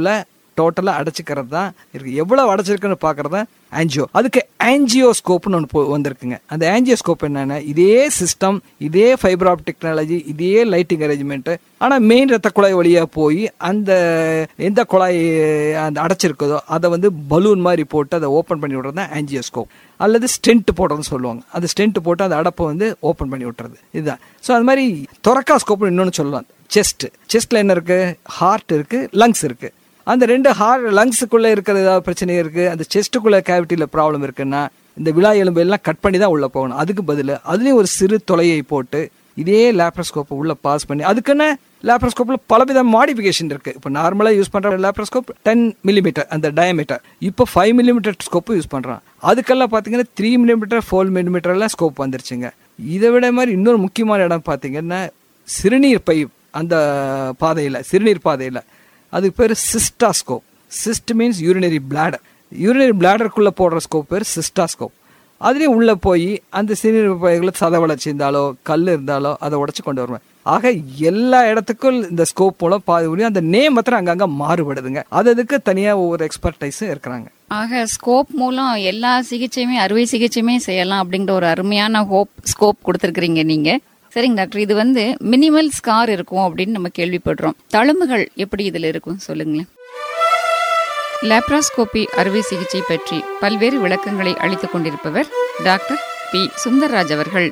S3: டோட்டலாக அடைச்சிக்கிறது தான் இருக்கு எவ்வளவு அடைச்சிருக்குன்னு பார்க்கறது தான் ஆன்ஜியோ அதுக்கு ஆன்ஜியோஸ்கோப்னு ஒன்று போ- வந்திருக்குங்க அந்த ஆன்ஜியோஸ்கோப் என்னன்னா இதே சிஸ்டம் இதே ஃபைபர் ஆப் டெக்னாலஜி இதே லைட்டிங் அரேஞ்ச்மெண்ட் ஆனால் மெயின் ரத்த குழாய் வழியாக போய் அந்த எந்த குழாய் அந்த அடைச்சிருக்குதோ அதை வந்து பலூன் மாதிரி போட்டு அதை ஓப்பன் பண்ணி விடுறது தான் ஆன்ஜியோஸ்கோப் அல்லது ஸ்டென்ட் போடுறதுன்னு சொல்லுவாங்க அந்த ஸ்டென்ட் போட்டு அந்த அடப்பை வந்து ஓப்பன் பண்ணி விட்டுறது இதுதான் ஸோ அது மாதிரி தொரக்காஸ்கோப்னு இன்னொன்று சொல்லலாம் செஸ்ட் செஸ்ட்ல என்ன இருக்கு ஹார்ட் இருக்கு லங்ஸ் இருக்கு அந்த ரெண்டு ஹார்ட் லங்ஸுக்குள்ள இருக்கிற ஏதாவது பிரச்சனை இருக்கு அந்த செஸ்ட்டுக்குள்ள கேவிட்டியில ப்ராப்ளம் இருக்குன்னா இந்த விழா எலும்பு எல்லாம் கட் பண்ணி தான் உள்ள போகணும் அதுக்கு பதில் அதுலயும் ஒரு சிறு தொலையை போட்டு இதே லேப்ரோஸ்கோப்பை உள்ள பாஸ் பண்ணி அதுக்குன்னு லேப்ரோஸ்கோப்ல பலவித மாடிஃபிகேஷன் இருக்கு இப்போ நார்மலா யூஸ் பண்ற லேப்ரோஸ்கோப் டென் மில்லிமீட்டர் அந்த டயமீட்டர் இப்போ ஃபைவ் மில்லிமீட்டர் ஸ்கோப் யூஸ் பண்றான் அதுக்கெல்லாம் பாத்தீங்கன்னா த்ரீ மில்லிமீட்டர் ஃபோர் மில்லிமீட்டர்லாம் ஸ்கோப் வந்துருச்சுங்க இதை விட மாதிரி இன்னொரு முக்கியமான இடம் பாத்தீங்கன்னா சிறுநீர் பை அந்த பாதையில சிறுநீர் பாதையில அதுக்கு பேர் cystoscope cyst means urinary bladder urinary பிளாடருக்குள்ள போடுற ஸ்கோப் பேர் சிஸ்டாஸ்கோப் அதுலேயும் உள்ள போய் அந்த சிறுநீர் பைகளை சத வளர்ச்சி இருந்தாலோ கல் இருந்தாலோ அதை உடைச்சு கொண்டு வருவேன் ஆக எல்லா இடத்துக்கும் இந்த ஸ்கோப் மூலம் பாதி முடியும் அந்த நேம் மாத்திரம் அங்கங்க மாறுபடுதுங்க அது அதுக்கு தனியா ஒவ்வொரு எக்ஸ்பர்டைஸும் இருக்கிறாங்க
S2: ஆக ஸ்கோப் மூலம் எல்லா சிகிச்சையுமே அறுவை சிகிச்சையுமே செய்யலாம் அப்படிங்கிற ஒரு அருமையான ஹோப் ஸ்கோப் கொடுத்துருக்கீங்க நீங்க சரிங்க டாக்டர் இது வந்து மினிமல் ஸ்கார் இருக்கும் அப்படின்னு நம்ம கேள்விப்படுறோம் தழும்புகள் எப்படி இதுல இருக்கும் சொல்லுங்களேன் லேப்ராஸ்கோபி அறுவை சிகிச்சை பற்றி பல்வேறு விளக்கங்களை அளித்துக் கொண்டிருப்பவர் டாக்டர் பி சுந்தர்ராஜ் அவர்கள்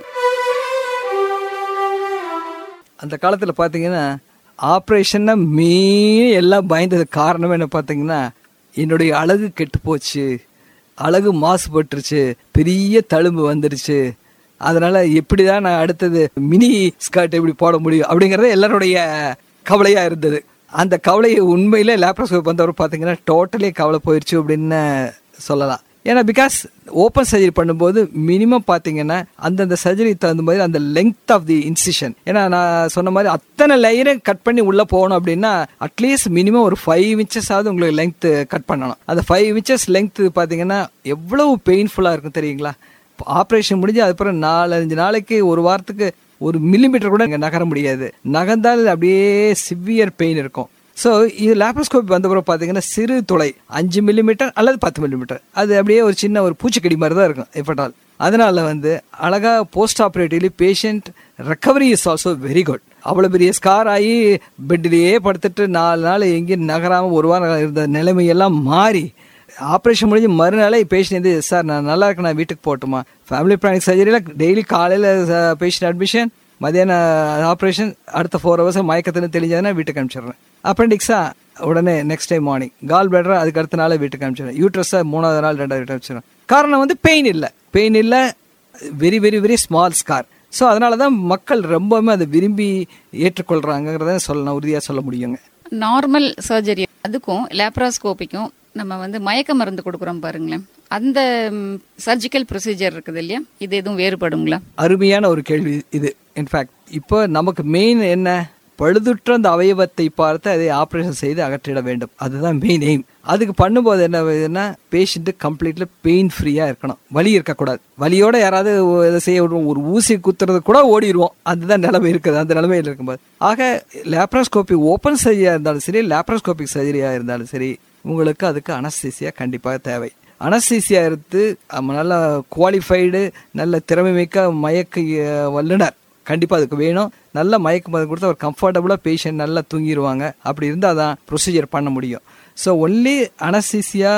S3: அந்த காலத்துல பாத்தீங்கன்னா ஆப்ரேஷன்னா மீன் எல்லாம் பயந்தது காரணம் என்ன பாத்தீங்கன்னா என்னுடைய அழகு கெட்டு போச்சு அழகு மாசுபட்டுருச்சு பெரிய தழும்பு வந்துருச்சு அதனால எப்படிதான் நான் அடுத்தது மினி ஸ்கர்ட் எப்படி போட முடியும் அப்படிங்கறது எல்லாருடைய கவலையா இருந்தது அந்த கவலையை உண்மையிலே லேப்ரோஸ்கோப் வந்தவர் பாத்தீங்கன்னா டோட்டலி கவலை போயிருச்சு அப்படின்னு சொல்லலாம் ஏன்னா பிகாஸ் ஓப்பன் சர்ஜரி பண்ணும்போது மினிமம் பார்த்தீங்கன்னா அந்தந்த சர்ஜரி தகுந்த மாதிரி அந்த லெங்த் ஆஃப் தி இன்சிஷன் ஏன்னா நான் சொன்ன மாதிரி அத்தனை லேயரும் கட் பண்ணி உள்ள போகணும் அப்படின்னா அட்லீஸ்ட் மினிமம் ஒரு ஃபைவ் இன்ச்சஸ் ஆகுது உங்களுக்கு லெங்த் கட் பண்ணணும் அந்த ஃபைவ் இன்ச்சஸ் லெங்த் பார்த்தீங்கன்னா எவ்வளவு பெயின்ஃபுல்லாக இருக்கும் தெரியுங்களா ஆப்ரேஷன் முடிஞ்சு அதுக்கப்புறம் நாலஞ்சு நாளைக்கு ஒரு வாரத்துக்கு ஒரு மில்லிமீட்டர் கூட இங்கே நகர முடியாது நகர்ந்தால் அப்படியே சிவியர் பெயின் இருக்கும் ஸோ இது லேப்ரோஸ்கோப் வந்த பிறகு பார்த்தீங்கன்னா சிறு துளை அஞ்சு மில்லிமீட்டர் அல்லது பத்து மில்லிமீட்டர் அது அப்படியே ஒரு சின்ன ஒரு பூச்சிக்கடி மாதிரி தான் இருக்கும் எப்பட்டால் அதனால வந்து அழகா post operatively patient recovery is also very good அவ்வளோ பெரிய ஸ்கார் ஆகி பெட்லேயே படுத்துட்டு நாலு நாள் எங்கேயும் நகராமல் ஒரு வாரம் இருந்த நிலைமையெல்லாம் மாறி ஆப்ரேஷன் முடிஞ்சு மறுநாளே பேஷண்ட் வந்து சார் நான் நல்லா இருக்கேன் நான் வீட்டுக்கு போகட்டுமா ஃபேமிலி பிளானிங் சர்ஜரியில் டெய்லி காலையில் பேஷண்ட் அட்மிஷன் மதியானம் ஆப்ரேஷன் அடுத்த ஃபோர் ஹவர்ஸ் மயக்கத்துன்னு தெரிஞ்சதுன்னா வீட்டுக்கு அனுப்பிச்சிடுறேன் அப்பெண்டிக்ஸா உடனே நெக்ஸ்ட் டைம் மார்னிங் கால் பிளடரா அதுக்கு அடுத்த நாளே வீட்டுக்கு அனுப்பிச்சிடுறேன் யூட்ரஸா மூணாவது நாள் ரெண்டாவது வீட்டுக்கு அனுப்பிச்சிடுறேன் காரணம் வந்து பெயின் இல்லை பெயின் இல்லை very very very small scar so அதனால தான் மக்கள் ரொம்பவுமே அதை விரும்பி ஏற்றுக்கொள்றாங்கிறத சொல்ல உறுதியாக சொல்ல முடியுங்க
S2: நார்மல் சர்ஜரி அதுக்கும் லேப்ராஸ்கோபிக்கும் நம்ம வந்து மயக்க மருந்து கொடுக்குறோம் பாருங்களேன் அந்த சர்ஜிக்கல் ப்ரொசீஜர் இருக்குது இல்லையா இது எதுவும் வேறுபடுங்களா
S3: அருமையான ஒரு கேள்வி இது இன்ஃபேக்ட் இப்போ நமக்கு மெயின் என்ன பழுதுற்ற அந்த அவயவத்தை பார்த்து அதை ஆப்ரேஷன் செய்து அகற்றிட வேண்டும் அதுதான் மெயின் எய்ம் அதுக்கு பண்ணும்போது என்ன ஆகுதுன்னா பேஷண்ட் கம்ப்ளீட்ல பெயின் ஃப்ரீயா இருக்கணும் வலி இருக்கக்கூடாது வலியோட யாராவது இதை செய்ய விடுவோம் ஒரு ஊசி குத்துறது கூட ஓடிடுவோம் அதுதான் நிலைமை இருக்குது அந்த நிலைமையில் இருக்கும்போது ஆக லேப்ரோஸ்கோபி ஓப்பன் சர்ஜரியா இருந்தாலும் சரி லேப்ரோஸ்கோபிக் சர்ஜரியா இருந்தாலும் சரி உங்களுக்கு அதுக்கு அனஸ்தீசியா கண்டிப்பாக தேவை அனஸ்தீசியா எடுத்து நம்ம நல்ல குவாலிஃபைடு நல்ல திறமை மிக்க மயக்க அஹ், வல்லுனர் கண்டிப்பா அதுக்கு வேணும் நல்ல மயக்க மருந்து கொடுத்து ஒரு கம்ஃபர்டபுளா பேஷண்ட் நல்லா தூங்கிடுவாங்க அப்படி இருந்தால் தான் ப்ரொசீஜர் பண்ண முடியும் so only anaesthesia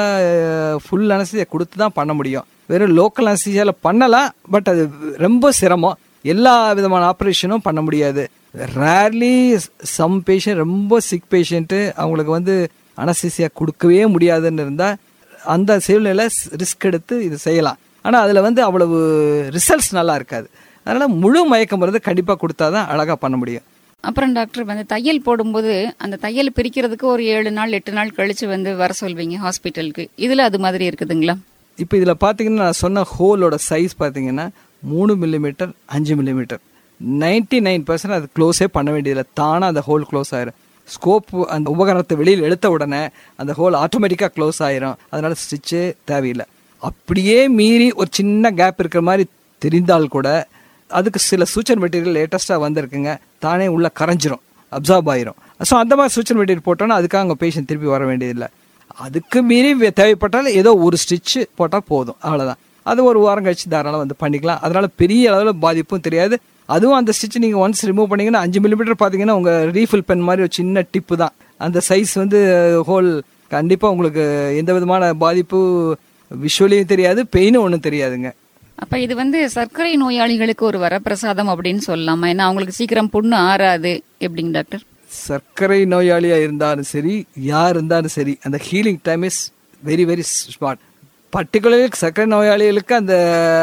S3: full anaesthesia கொடுத்து தான் பண்ண முடியும் வெறும் லோக்கல் அனஸ்தீசியாவில் பண்ணலாம் பட் அது ரொம்ப சிரமம் எல்லா விதமான ஆப்ரேஷனும் பண்ண முடியாது ரேர்லி சம் பேஷண்ட் ரொம்ப சிக் பேஷண்ட்டு அவங்களுக்கு வந்து அனஸ்தீசியா கொடுக்கவே முடியாதுன்னு இருந்தால் அந்த சூழ்நிலை ரிஸ்க் எடுத்து இது செய்யலாம் ஆனால் அதில் வந்து அவ்வளவு ரிசல்ட்ஸ் நல்லா இருக்காது அதனால முழு மயக்க மருந்து கண்டிப்பாக கொடுத்தா தான் அழகாக பண்ண முடியும்
S2: அப்புறம் டாக்டர் வந்து தையல் போடும்போது அந்த தையல் பிரிக்கிறதுக்கு ஒரு ஏழு நாள் எட்டு நாள் கழிச்சு வந்து வர சொல்வீங்க ஹாஸ்பிட்டலுக்கு இதுல அது மாதிரி இருக்குதுங்களா
S3: இப்போ இதில் பார்த்தீங்கன்னா நான் சொன்ன ஹோலோட சைஸ் பார்த்தீங்கன்னா மூணு மில்லிமீட்டர் அஞ்சு மில்லிமீட்டர் நைன்டி நைன் பர்சன்ட் அது க்ளோஸே பண்ண வேண்டியதில்லை தானாக அந்த ஹோல் க்ளோஸ் ஆயிரும் ஸ்கோப் அந்த உபகரணத்தை வெளியில் எடுத்த உடனே அந்த ஹோல் ஆட்டோமேட்டிக்காக க்ளோஸ் ஆயிரும் அதனால ஸ்டிச்சே தேவையில்லை அப்படியே மீறி ஒரு சின்ன கேப் இருக்கிற மாதிரி தெரிந்தால் கூட அதுக்கு சில சூச்சர் மெட்டீரியல் லேட்டஸ்ட்டாக வந்திருக்குங்க தானே உள்ள கரைஞ்சிரும் அப்சார்ப் ஆயிரும் ஸோ அந்த மாதிரி சூச்சர் மெட்டீரியல் போட்டோன்னா அதுக்காக அவங்க பேஷண்ட் திருப்பி வர வேண்டியதில்லை அதுக்கு மீறி வே- தேவைப்பட்டால் ஏதோ ஒரு ஸ்டிச் போட்டால் போதும் அவ்வளோதான் அது ஒரு வாரம் கழிச்சு தாராளம் வந்து பண்ணிக்கலாம் அதனால பெரிய அளவில் பாதிப்பும் தெரியாது அதுவும் அந்த ஸ்டிச் நீங்கள் ஒன்ஸ் ரிமூவ் பண்ணீங்கன்னா அஞ்சு மில்லிமீட்டர் பார்த்தீங்கன்னா உங்கள் ரீஃபில் பென் மாதிரி ஒரு சின்ன டிப்பு தான் அந்த சைஸ் வந்து ஹோல் கண்டிப்பாக உங்களுக்கு எந்த விதமான பாதிப்பு விஷுவலியும் தெரியாது பெயினும் ஒன்றும் தெரியாதுங்க
S2: அப்ப இது வந்து சர்க்கரை நோயாளிகளுக்கு ஒரு வரப்பிரசாதம் அப்படின்னு சொல்லலாமா ஏன்னா அவங்களுக்கு சீக்கிரம் புண்ணு ஆறாது எப்படிங்க டாக்டர்
S3: சர்க்கரை நோயாளியா இருந்தாலும் சரி யார் இருந்தாலும் சரி அந்த healing time is very very smart particularly சர்க்கரை நோயாளிகளுக்கு அந்த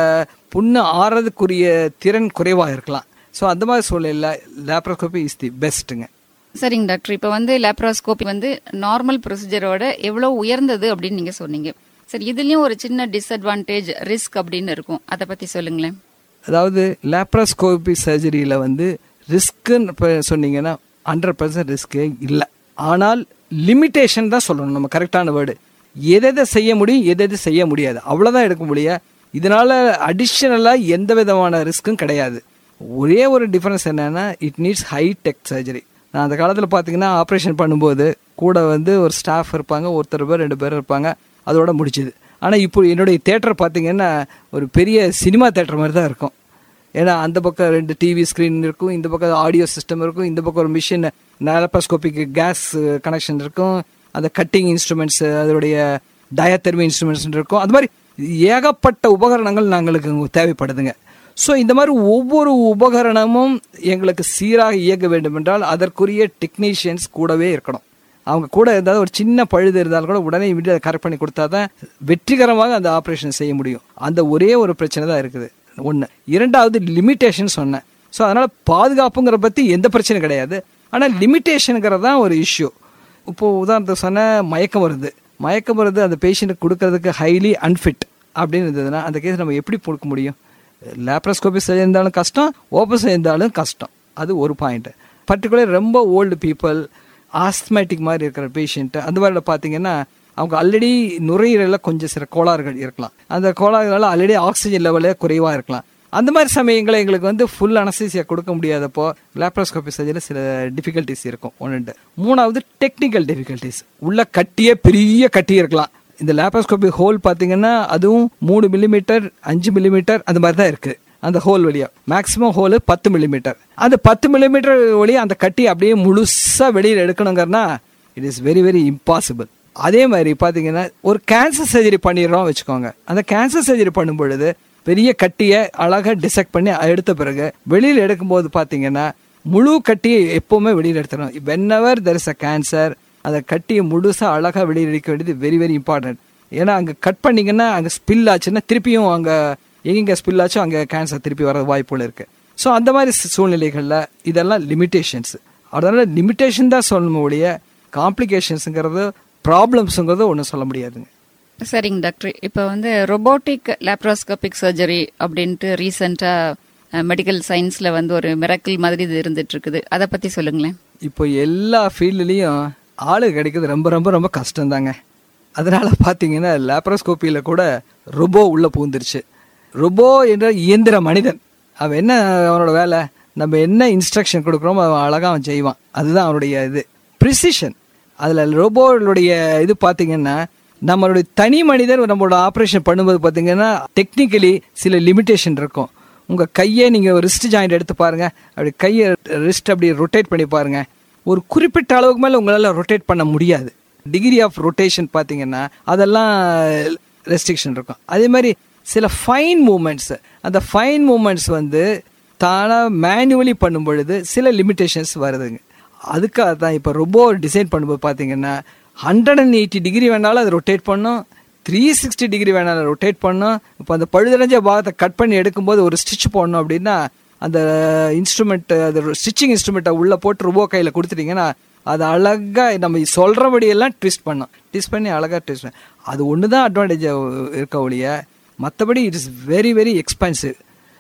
S3: புண்ணு ஆறதுக்குரிய திறன் குறைவாக இருக்கலாம் ஸோ அந்த மாதிரி சூழ்நிலை லேப்ரோஸ்கோபி இஸ் தி பெஸ்ட்டுங்க
S2: சரிங்க டாக்டர் இப்ப வந்து லேப்ரோஸ்கோபி வந்து நார்மல் ப்ரொசீஜரோட எவ்வளவு உயர்ந்தது அப்படின்னு நீங்க சொன்னீங்க சரி இதுலயும் ஒரு சின்ன டிஸ்அட்வான்டேஜ் ரிஸ்க் அப்படின்னு இருக்கும் அதை பத்தி சொல்லுங்களேன்
S3: அதாவது லேப்ரோஸ்கோபி சர்ஜரியில் வந்து ரிஸ்க்குன்னு இப்போ சொன்னீங்கன்னா ஹண்ட்ரட் பர்சன்ட் ரிஸ்க்கே இல்லை ஆனால் லிமிட்டேஷன் தான் சொல்லணும் நம்ம கரெக்டான வேர்டு எதை செய்ய முடியும் எதை எது செய்ய முடியாது அவ்வளோதான் எடுக்க முடியும் இதனால அடிஷ்னலாக எந்த விதமான ரிஸ்க்கும் கிடையாது ஒரே ஒரு டிஃபரன்ஸ் என்னன்னா it needs high tech surgery நான் அந்த காலத்தில் பார்த்தீங்கன்னா ஆப்ரேஷன் பண்ணும்போது கூட வந்து ஒரு ஸ்டாஃப் இருப்பாங்க ஒருத்தர் பேர் ரெண்டு பேர் இருப்பாங்க அதோட முடிச்சுது ஆனால் இப்போ என்னுடைய தேட்டர் பார்த்தீங்கன்னா ஒரு பெரிய சினிமா தேட்டர் மாதிரி தான் இருக்கும் ஏன்னா அந்த பக்கம் ரெண்டு டிவி ஸ்க்ரீன் இருக்கும் இந்த பக்கம் ஆடியோ சிஸ்டம் இருக்கும் இந்த பக்கம் ஒரு மிஷின் லேப்ரோஸ்கோபிக் கேஸ் கனெக்ஷன் இருக்கும் அந்த கட்டிங் இன்ஸ்ட்ருமெண்ட்ஸ் அதோடைய டயத்தெர்மி இன்ஸ்ட்ருமெண்ட்ஸ் இருக்கும் அது மாதிரி ஏகப்பட்ட உபகரணங்கள் நாங்களுக்கு இங்க தேவைப்படுதுங்க ஸோ இந்த மாதிரி ஒவ்வொரு உபகரணமும் எங்களுக்கு சீராக இயங்க வேண்டும் என்றால் அதற்குரிய டெக்னீஷியன்ஸ் கூடவே இருக்கணும் அவங்க கூட ஏதாவது ஒரு சின்ன பழுது இருந்தாலும் கூட உடனே இமீடியட் கரெக்ட் பண்ணி கொடுத்தா தான் வெற்றிகரமாக அந்த ஆப்ரேஷன் செய்ய முடியும் அந்த ஒரே ஒரு பிரச்சனை தான் இருக்குது ஒன்று இரண்டாவது லிமிட்டேஷன் சொன்னேன் ஸோ அதனால் பாதுகாப்புங்கிற பற்றி எந்த பிரச்சனையும் கிடையாது ஆனால் லிமிட்டேஷனுங்கிறது தான் ஒரு இஷ்யூ இப்போது உதாரணத்துக்கு சொன்ன மயக்க மருந்து மயக்க மருந்து அந்த பேஷண்ட்டுக்கு கொடுக்கறதுக்கு ஹைலி அன்ஃபிட் அப்படின்னு இருந்ததுன்னா அந்த கேஸ் நம்ம எப்படி கொடுக்க முடியும் லேப்ரோஸ்கோபி செய்யிருந்தாலும் கஷ்டம் ஓப்பன் செய்யிருந்தாலும் கஷ்டம் அது ஒரு பாயிண்ட் பர்டிகுலர் ரொம்ப ஓல்டு பீப்புள் ஆஸ்துமேட்டிக் மாதிரி இருக்கிற பேஷண்ட் அந்த மாதிரி பார்த்தீங்கன்னா அவங்க ஆல்ரெடி நுரையீரலில் கொஞ்சம் சில கோளாறுகள் இருக்கலாம் அந்த கோளாறுகளால் ஆல்ரெடி ஆக்சிஜன் லெவலே குறைவாக இருக்கலாம் அந்த மாதிரி சமயங்களில் எங்களுக்கு வந்து ஃபுல் அனஸ்தீசியா கொடுக்க முடியாதப்போ லேப்ரோஸ்கோபி சர்ஜரியில் சில டிஃபிகல்ட்டிஸ் இருக்கும் ஒன்று மூணாவது டெக்னிக்கல் டிஃபிகல்ட்டிஸ் உள்ள கட்டியே பெரிய கட்டி இருக்கலாம் இந்த லேப்ரோஸ்கோபி ஹோல் பார்த்தீங்கன்னா அதுவும் மூணு மில்லிமீட்டர் அஞ்சு மில்லிமீட்டர் அந்த மாதிரி தான் இருக்குது அந்த ஹோல் வழியா மேக்ஸிமம் ஹோல் பத்து மில்லிமீட்டர் அந்த பத்து மில்லிமீட்டர் வழியா அந்த கட்டி அப்படியே முழுசாக வெளியில் எடுக்கணுங்கன்னா it is very very impossible அதே மாதிரி பார்த்தீங்கன்னா ஒரு கேன்சர் சர்ஜரி பண்ணிடுறோம் வச்சுக்கோங்க அந்த கேன்சர் சர்ஜரி பண்ணும் பொழுது பெரிய கட்டியை அழகாக டிசெக்ட் பண்ணி எடுத்த பிறகு வெளியில் எடுக்கும்போது பார்த்தீங்கன்னா முழு கட்டியை எப்போவுமே வெளியில் எடுத்துடணும் whenever there is a cancer அந்த கட்டியை முழுசாக அழகாக வெளியில் எடுக்க வேண்டியது வெரி வெரி இம்பார்ட்டன்ட் ஏன்னா அங்கே கட் பண்ணீங்கன்னா அங்கே ஸ்பில் ஆச்சுன்னா திருப்பியும் அங்கே எங்கெங்க ஸ்பில் ஆச்சோ அங்கே கேன்சர் திருப்பி வர வாய்ப்புகள் இருக்கு ஸோ அந்த மாதிரி சூழ்நிலைகளில் இதெல்லாம் லிமிட்டேஷன்ஸ் அதனால லிமிட்டேஷன் தான் சொல்லணும் ஒழிய காம்ப்ளிகேஷன்ஸுங்கிறது ப்ராப்ளம்ஸுங்கிறது ஒன்றும் சொல்ல முடியாதுங்க
S2: சரிங்க டாக்டர் இப்போ வந்து ரொபோட்டிக் லேப்ரோஸ்கோபிக் சர்ஜரி அப்படின்ட்டு ரீசெண்டாக மெடிக்கல் சயின்ஸில் வந்து ஒரு மிரக்கல் மாதிரி இது இருந்துட்டு இருக்குது அதை பற்றி சொல்லுங்களேன்
S3: இப்போ எல்லா ஃபீல்டுலேயும் ஆளு கிடைக்கிறது ரொம்ப ரொம்ப ரொம்ப கஷ்டம்தாங்க அதனால பார்த்தீங்கன்னா லேப்ரோஸ்கோப்பியில் கூட ரொபோ உள்ளே பூந்துருச்சு ரொபோ என்ற இயந்திர மனிதன் அவன் என்ன அவனோட வேலை நம்ம என்ன இன்ஸ்ட்ரக்ஷன் கொடுக்குறோமோ அவன் அழகாக அவன் செய்வான் அதுதான் அவனுடைய இது ப்ரிசிஷன் அதில் ரோபோளுடைய இது பார்த்தீங்கன்னா நம்மளுடைய தனி மனிதர் நம்மளோட ஆப்ரேஷன் பண்ணும்போது பார்த்தீங்கன்னா டெக்னிக்கலி சில லிமிட்டேஷன் இருக்கும் உங்கள் கையை நீங்கள் ரிஸ்ட் ஜாயிண்ட் எடுத்து பாருங்க அப்படி கையை ரிஸ்ட் அப்படி ரொட்டேட் பண்ணி பாருங்க ஒரு குறிப்பிட்ட அளவுக்கு மேலே உங்களால் ரொட்டேட் பண்ண முடியாது டிகிரி ஆஃப் ரொட்டேஷன் பார்த்தீங்கன்னா அதெல்லாம் ரெஸ்ட்ரிக்ஷன் இருக்கும் அதே மாதிரி சில ஃபைன் மூமெண்ட்ஸ் அந்த ஃபைன் மூமெண்ட்ஸ் வந்து தானாக மேனுவலி பண்ணும் பொழுது சில லிமிட்டேஷன்ஸ் வருதுங்க அதுக்காக தான் இப்போ ரொபோ டிசைன் பண்ணும்போது பார்த்தீங்கன்னா ஹண்ட்ரட் அண்ட் எயிட்டி டிகிரி வேணாலும் அது ரொட்டேட் பண்ணும் த்ரீ சிக்ஸ்டி டிகிரி வேணாலும் ரொட்டேட் பண்ணும் இப்போ அந்த பழுதடைஞ்ச பாகத்தை கட் பண்ணி எடுக்கும்போது ஒரு ஸ்டிச் போடணும் அப்படின்னா அந்த இன்ஸ்ட்ருமெண்ட் அது ஸ்டிச்சிங் இன்ஸ்ட்ருமெண்ட்டை உள்ளே போட்டு ரொபோ கையில் கொடுத்துட்டீங்கன்னா அது அழகாக நம்ம சொல்கிறபடியெல்லாம் ட்விஸ்ட் பண்ணும் ட்விஸ்ட் பண்ணி அழகாக ட்விஸ்ட் பண்ணி அது ஒன்று தான் அட்வான்டேஜ் இருக்க ஒழிய மற்றபடி it is very very expensive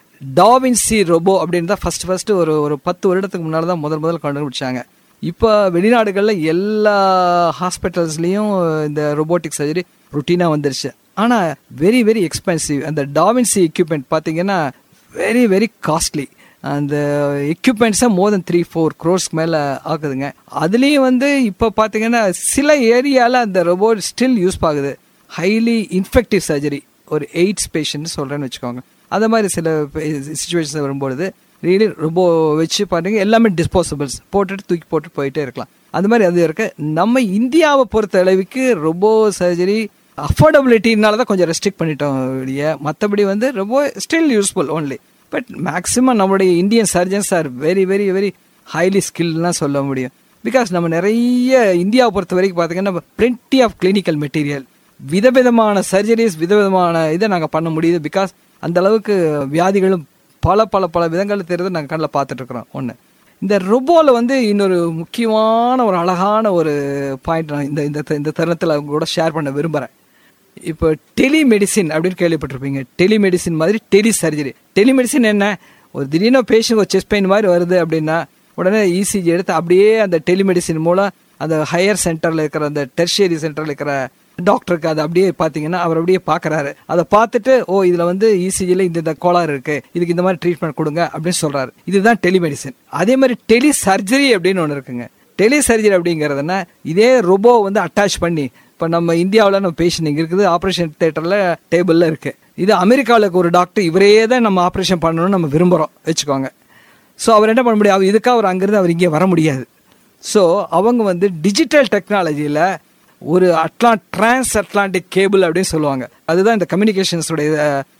S3: Da Vinci robo அப்படின்னு தான் ஃபர்ஸ்ட் ஃபர்ஸ்ட் ஒரு ஒரு பத்து வருடத்துக்கு முன்னால் தான் முதல் முதல் கண்டுபிடிச்சாங்க இப்போ வெளிநாடுகளில் எல்லா ஹாஸ்பிட்டல்ஸ்லேயும் இந்த ரொபோட்டிக் சர்ஜரி ருட்டீனாக வந்துருச்சு ஆனால் வெரி வெரி எக்ஸ்பென்சிவ் அந்த டாவின்சி எக்யூப்மெண்ட் பார்த்தீங்கன்னா வெரி வெரி காஸ்ட்லி அந்த எக்யூப்மெண்ட்ஸை மோர் தென் த்ரீ ஃபோர் க்ரோர்ஸ்க்கு மேலே ஆகுதுங்க அதுலேயும் வந்து இப்போ பார்த்தீங்கன்னா சில ஏரியாவில் அந்த ரோபோட் ஸ்டில் யூஸ் ஆகுது ஹைலி இன்ஃபெக்டிவ் சர்ஜரி ஒரு எய்ட்ஸ் பேஷண்ட் சொல்கிறேன்னு வச்சுக்கோங்க அந்த மாதிரி சில சுச்சுவேஷன்ஸ் வரும்பொழுது ரியலி ரொம்ப வச்சு பாருங்க எல்லாமே டிஸ்போசபிள்ஸ் போட்டுட்டு தூக்கி போட்டு போயிட்டே இருக்கலாம் அந்த மாதிரி அது இருக்கு நம்ம இந்தியாவை பொறுத்த அளவுக்கு ரொபோ சர்ஜரி அஃபோர்டபிலிட்டினால தான் கொஞ்சம் ரெஸ்ட்ரிக்ட் பண்ணிட்டோம் வெளியே மற்றபடி வந்து ரொம்ப still useful only but maximum நம்மளுடைய Indian surgeons are very very very highly ஸ்கில்லாம் சொல்ல முடியும் பிகாஸ் நம்ம நிறைய இந்தியாவை பொறுத்த வரைக்கும் பார்த்தீங்கன்னா பிளென்டி ஆஃப் கிளினிக்கல் மெட்டீரியல் விதவிதமான சர்ஜரிஸ் விதவிதமான இதை நாங்கள் பண்ண முடியுது பிகாஸ் அந்த அளவுக்கு வியாதிகளும் பல பல பல விதங்கள் தெரியுது நாங்கள் கண்ணில் பார்த்துட்டு இருக்கிறோம் ஒன்று இந்த ரொபோவில் வந்து இன்னொரு முக்கியமான ஒரு அழகான ஒரு பாயிண்ட் நான் இந்த இந்த இந்த தருணத்தில் அவங்க கூட ஷேர் பண்ண விரும்புகிறேன் இப்போ டெலிமெடிசின் அப்படின்னு கேள்விப்பட்டிருப்பீங்க டெலிமெடிசின் மாதிரி டெலி சர்ஜரி டெலிமெடிசின் என்ன ஒரு திடீர்னு பேஷண்ட் ஒரு செஸ்ட் பெயின் மாதிரி வருது அப்படின்னா உடனே இசிஜி எடுத்து அப்படியே அந்த டெலிமெடிசின் மூலம் அந்த ஹையர் சென்டரில் இருக்கிற அந்த டெர்ஷியரி சென்டரில் இருக்கிற டாக்டருக்கு அதை அப்படியே பார்த்தீங்கன்னா அவர் அப்படியே பார்க்குறாரு அதை பார்த்துட்டு ஓ இதில் வந்து இசிஜியில் இந்த இந்த கோளாறு இருக்கு இதுக்கு இந்த மாதிரி ட்ரீட்மெண்ட் கொடுங்க அப்படின்னு சொல்றாரு இதுதான் டெலிமெடிசின் அதே மாதிரி டெலி சர்ஜரி அப்படின்னு ஒன்று இருக்குங்க டெலி சர்ஜரி அப்படிங்கிறதுனா இதே ரொபோ வந்து அட்டாச் பண்ணி இப்போ நம்ம இந்தியாவில் நம்ம பேஷண்ட் இங்கே இருக்குது ஆப்ரேஷன் தேட்டரில் டேபிளில் இருக்கு இது அமெரிக்காவில் ஒரு டாக்டர் இவரே தான் நம்ம ஆப்ரேஷன் பண்ணணும்னு நம்ம விரும்புகிறோம் வச்சுக்கோங்க ஸோ அவர் என்ன பண்ண முடியும் அவர் இதுக்காக அவர் அங்கேருந்து அவர் இங்கே வர முடியாது ஸோ அவங்க வந்து டிஜிட்டல் டெக்னாலஜியில் ஒரு அட்லா டிரான்ஸ் அட்லாண்டிக் கேபிள் அப்படின்னு சொல்லுவாங்க அதுதான் இந்த கம்யூனிகேஷன்ஸுடைய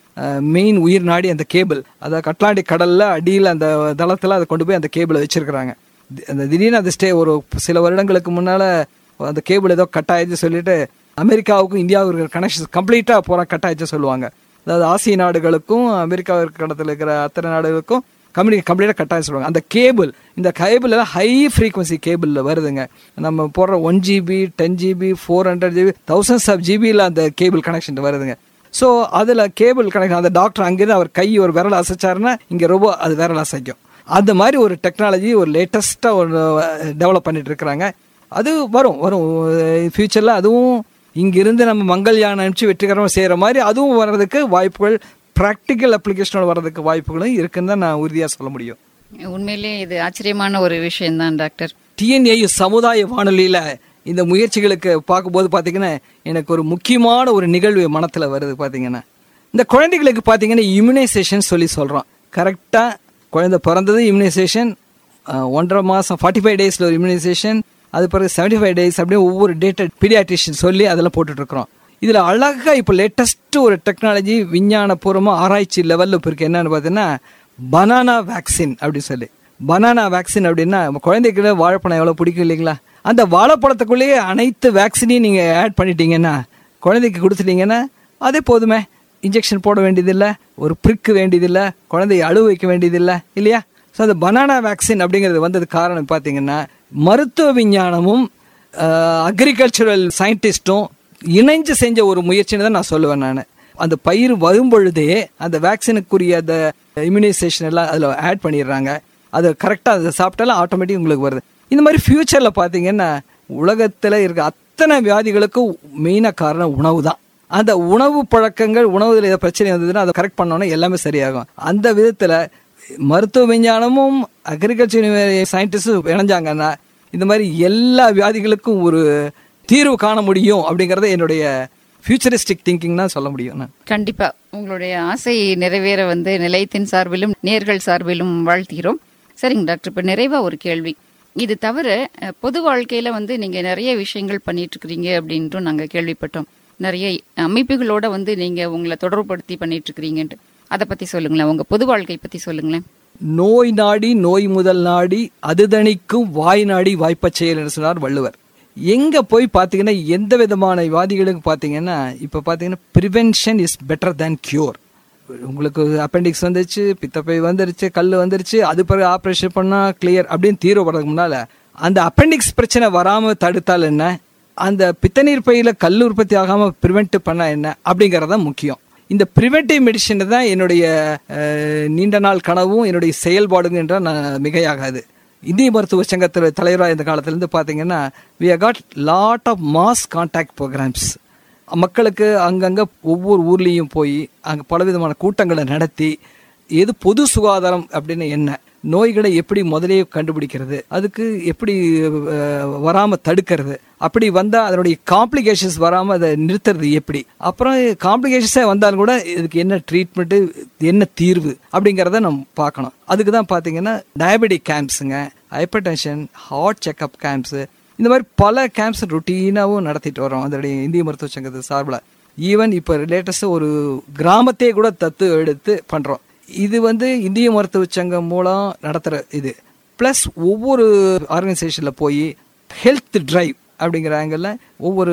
S3: மெயின் உயிர் நாடி அந்த கேபிள் அதாவது அட்லாண்டிக் கடலில் அடியில் அந்த தளத்தில் அதை கொண்டு போய் அந்த கேபிளை வச்சிருக்கிறாங்க அந்த திடீர்னு அந்த ஸ்டே ஒரு சில வருடங்களுக்கு முன்னால் அந்த கேபிள் ஏதோ கட் ஆயிடுச்சு சொல்லிட்டு அமெரிக்காவுக்கும் இந்தியாவுக்கும் இருக்கிற கனெக்ஷன் கம்ப்ளீட்டாக போகிற கட் ஆயிடுச்சு சொல்லுவாங்க அதாவது ஆசிய நாடுகளுக்கும் அமெரிக்கா இருக்கிற இடத்துல இருக்கிற அத்தனை நாடுகளுக்கும் கம்யூனிகே கம்ப்ளீட்டாக கட் ஆகி சொல்லுவாங்க அந்த கேபிள் இந்த கேபிள் எல்லாம் ஹை ஃப்ரீக்வன்சி கேபிளில் வருதுங்க நம்ம போடுற one GB ten GB four hundred GB thousands of ஜிபியில் அந்த கேபிள் கனெக்ஷன் வருதுங்க ஸோ அதில் கேபிள் கனெக்ஷன் அந்த டாக்டர் அங்கேருந்து அவர் கை ஒரு விரல் அசைச்சாருன்னா இங்கே ரொம்ப அது விரல் அசைக்கும் அந்த மாதிரி ஒரு டெக்னாலஜி ஒரு லேட்டஸ்ட்டாக ஒரு டெவலப் பண்ணிட்டு இருக்கிறாங்க அது வரும் வரும் ஃபியூச்சரில் அதுவும் இங்கிருந்து நம்ம மங்கள்யான் அனுப்பிச்சு வெற்றிகரமாக செய்கிற மாதிரி அதுவும் வர்றதுக்கு வாய்ப்புகள் ப்ராக்டிக்கல் அப்ளிகேஷனோட வர்றதுக்கு வாய்ப்புகளும் இருக்குன்னு தான் நான் உறுதியாக சொல்ல முடியும்
S2: உண்மையிலே இது ஆச்சரியமான ஒரு விஷயம்தான் டாக்டர்
S3: டிஎன்ஏயு சமுதாய வானொலியில் இந்த முயற்சிகளுக்கு பார்க்கும்போது பார்த்தீங்கன்னா எனக்கு ஒரு முக்கியமான ஒரு நிகழ்வு மனத்தில் வருது பார்த்தீங்கன்னா இந்த குழந்தைகளுக்கு பார்த்தீங்கன்னா இம்யூனைசேஷன் சொல்லி சொல்கிறோம் கரெக்டாக குழந்தை பிறந்தது இம்யூனைசேஷன் ஒன்றரை மாதம் ஃபார்ட்டி ஃபைவ் டேஸில் ஒரு இம்யூனைசேஷன் அது பிறகு செவன்டி ஃபைவ் டேஸ் அப்படியே ஒவ்வொரு டேட்டை பீடியாட்ரிஷியன் சொல்லி அதெல்லாம் போட்டுட்ருக்குறோம் இதில் அழகாக இப்போ லேட்டஸ்ட் ஒரு டெக்னாலஜி விஞ்ஞானபூர்வமாக ஆராய்ச்சி லெவலில் இப்போ இருக்கு என்னன்னு பார்த்தீங்கன்னா பனானா வேக்சின் அப்படின்னு சொல்லி பனானா வேக்சின் அப்படின்னா நம்ம குழந்தைக்கு வாழைப்பழம் எவ்வளோ பிடிக்கும் இல்லைங்களா அந்த வாழைப்பழத்துக்குள்ளேயே அனைத்து வேக்சினையும் நீங்கள் ஆட் பண்ணிட்டீங்கன்னா குழந்தைக்கு கொடுத்துட்டீங்கன்னா அதே போதுமே இன்ஜெக்ஷன் போட வேண்டியதில்லை ஒரு ப்ரிக்கு வேண்டியதில்லை குழந்தைய அழுவ வைக்க வேண்டியதில்லை இல்லையா ஸோ அந்த பனானா வேக்சின் அப்படிங்கிறது வந்தது காரணம் பார்த்தீங்கன்னா மருத்துவ விஞ்ஞானமும் அக்ரிகல்ச்சரல் சயின்டிஸ்ட்டும் இணைஞ்சு செஞ்ச ஒரு முயற்சின்னு தான் நான் சொல்லுவேன் நான் அந்த பயிர் வரும் பொழுதே அந்த வேக்சினுக்குரிய அந்த இம்யூனைசேஷன் எல்லாம் அதில் ஆட் பண்ணிடுறாங்க அது கரெக்டாக அதை சாப்பிட்டாலும் ஆட்டோமேட்டிக் உங்களுக்கு வருது இந்த மாதிரி ஃபியூச்சரில் பார்த்தீங்கன்னா உலகத்தில் இருக்க அத்தனை வியாதிகளுக்கும் மெயினாக காரணம் உணவு தான் அந்த உணவு பழக்கங்கள் உணவுல ஏதாவது பிரச்சனை வந்ததுன்னா அதை கரெக்ட் பண்ணோன்னா எல்லாமே சரியாகும் அந்த விதத்தில் மருத்துவ விஞ்ஞானமும் அக்ரிகல்ச்சர் சயின்டிஸ்டும் இணைஞ்சாங்கன்னா இந்த மாதிரி எல்லா வியாதிகளுக்கும் ஒரு தீர்வு காண முடியும் அப்படிங்கறத என்னுடைய ஃபியூச்சரிஸ்டிக் திங்கிங் தான் சொல்ல முடியும் நான்
S2: கண்டிப்பா உங்களுடைய ஆசை நிறைவேற வந்து நிலையத்தின் சார்பிலும் நேர்கள் சார்பிலும் வாழ்த்துகிறோம் சரிங்க டாக்டர் இப்ப நிறைவா ஒரு கேள்வி இது தவிர அஹ், பொது வாழ்க்கையில வந்து நீங்க நிறைய விஷயங்கள் பண்ணிட்டு இருக்கிறீங்க அப்படின்ட்டும் நாங்க கேள்விப்பட்டோம் நிறைய அமைப்புகளோட வந்து நீங்க உங்களை தொடர்புபடுத்தி பண்ணிட்டு இருக்கிறீங்கன்ட்டு அதை பத்தி சொல்லுங்களேன் உங்க பொது வாழ்க்கை பத்தி சொல்லுங்களேன்
S3: நோய் நாடி நோய் முதல் நாடி அது தணிக்கும் வாய் நாடி வாய்ப்பச் செயல் என்று சொன்னார் வள்ளுவர் எங்க போய் பார்த்தீங்கன்னா எந்த விதமான வியாதிகளுக்கு பார்த்தீங்கன்னா இப்போ பார்த்தீங்கன்னா prevention is better than cure உங்களுக்கு அப்பெண்டிக்ஸ் வந்துருச்சு பித்தப்பை வந்துருச்சு கல் வந்துருச்சு அது பிறகு ஆப்ரேஷன் பண்ணா கிளியர் அப்படின்னு தீர்வு வர்றதுக்கு முன்னால அந்த அப்பெண்டிக்ஸ் பிரச்சனை வராம தடுத்தால் என்ன அந்த பித்தநீர் பையில கல் உற்பத்தி ஆகாம ப்ரிவென்ட் பண்ணா என்ன அப்படிங்கறது தான் முக்கியம் இந்த ப்ரிவென்டிவ் மெடிசன் தான் என்னுடைய அஹ், நீண்ட நாள் கனவும் என்னுடைய செயல்பாடுங்க என்றால் நான் மிகையாகாது இந்திய மருத்துவ சங்கத்தில் தலைவராக இந்த காலத்திலேருந்து பார்த்தீங்கன்னா we got lot of mass contact programmes மக்களுக்கு அங்கங்கே ஒவ்வொரு ஊர்லேயும் போய் அங்கே பலவிதமான கூட்டங்களை நடத்தி எது பொது சுகாதாரம் அப்படின்னு என்ன நோய்களை எப்படி முதலே கண்டுபிடிக்கிறது அதுக்கு எப்படி அஹ், வராம தடுக்கிறது அப்படி வந்தா அதனுடைய காம்ப்ளிகேஷன்ஸ் வராம அதை நிறுத்துறது எப்படி அப்புறம் காம்ப்ளிகேஷன்ஸே வந்தாலும் கூட இதுக்கு என்ன ட்ரீட்மெண்ட் என்ன தீர்வு அப்படிங்கறத நம்ம பார்க்கணும் அதுக்கு தான் பாத்தீங்கன்னா டயபெட்டிக் கேம்ப்ஸுங்க hypertension heart checkup camps இந்த மாதிரி பல கேம்ப்ஸ் ருட்டீனாகவும் நடத்திட்டு வரோம் அதனுடைய இந்திய மருத்துவ சங்கத்து சார்பில் ஈவன் இப்போ லேட்டஸ்ட்டாக ஒரு கிராமத்தையே கூட தத்து எடுத்து பண்ணுறோம் இது வந்து இந்திய மருத்துவ சங்கம் மூலம் நடத்துகிற இது ப்ளஸ் ஒவ்வொரு ஆர்கனைசேஷனில் போய் ஹெல்த் டிரைவ் அப்படிங்கிற ஆங்கிளில் ஒவ்வொரு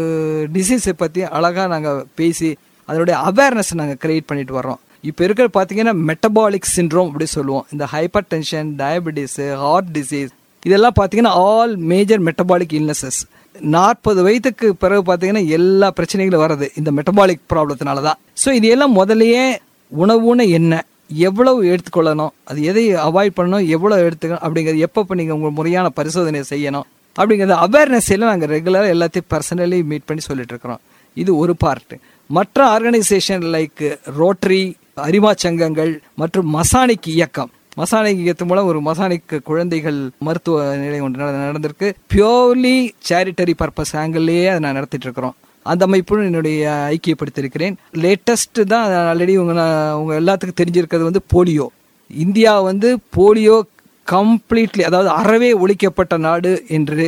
S3: டிசீஸை பற்றி அழகாக நாங்கள் பேசி அதனுடைய அவேர்னஸ் நாங்கள் கிரியேட் பண்ணிட்டு வர்றோம் இப்போ இருக்கிற பார்த்தீங்கன்னா மெட்டபாலிக் சிண்ட்ரோம் அப்படி சொல்லுவோம் இந்த hypertension diabetes heart disease இதெல்லாம் பார்த்தீங்கன்னா ஆல் மேஜர் மெட்டபாலிக் இல்னஸஸ் நாற்பது வயதுக்கு பிறகு பார்த்தீங்கன்னா எல்லா பிரச்சனைகளும் வர்றது இந்த மெட்டபாலிக் ப்ராப்ளத்தினால தான் ஸோ இது எல்லாம் முதல்லயே உணவுன்னு என்ன எவ்வளவு எடுத்துக்கொள்ளணும் அது எதை அவாய்ட் பண்ணணும் எவ்வளவு எடுத்துக்கணும் அப்படிங்கிறது எப்போ நீங்கள் உங்கள் முறையான பரிசோதனை செய்யணும் அப்படிங்கிறது அவேர்னஸ் எல்லாம் நாங்கள் ரெகுலராக எல்லாத்தையும் பர்சனலி மீட் பண்ணி சொல்லிட்டு இருக்கிறோம் இது ஒரு பார்ட் மற்ற ஆர்கனைசேஷன் லைக் ரோட்டரி அரிமா சங்கங்கள் மற்றும் மசானிக் இயக்கம் மசானிக் இயக்கத்தின் மூலம் ஒரு மசானிக் குழந்தைகள் மருத்துவ நிலையம் ஒன்று நட- நடந்திருக்கு பியோர்லி சேரிட்டரி பர்பஸ் ஆங்கிள்லேயே அதை நான் நடத்திட்டு இருக்கிறோம் அந்த அமைப்புடன் என்னுடைய ஐக்கியப்படுத்தியிருக்கிறேன் லேட்டஸ்ட் தான் ஆல்ரெடி உங்க நான் உங்க எல்லாத்துக்கும் தெரிஞ்சிருக்கிறது வந்து போலியோ இந்தியா வந்து போலியோ கம்ப்ளீட்லி அதாவது அறவே ஒழிக்கப்பட்ட நாடு என்று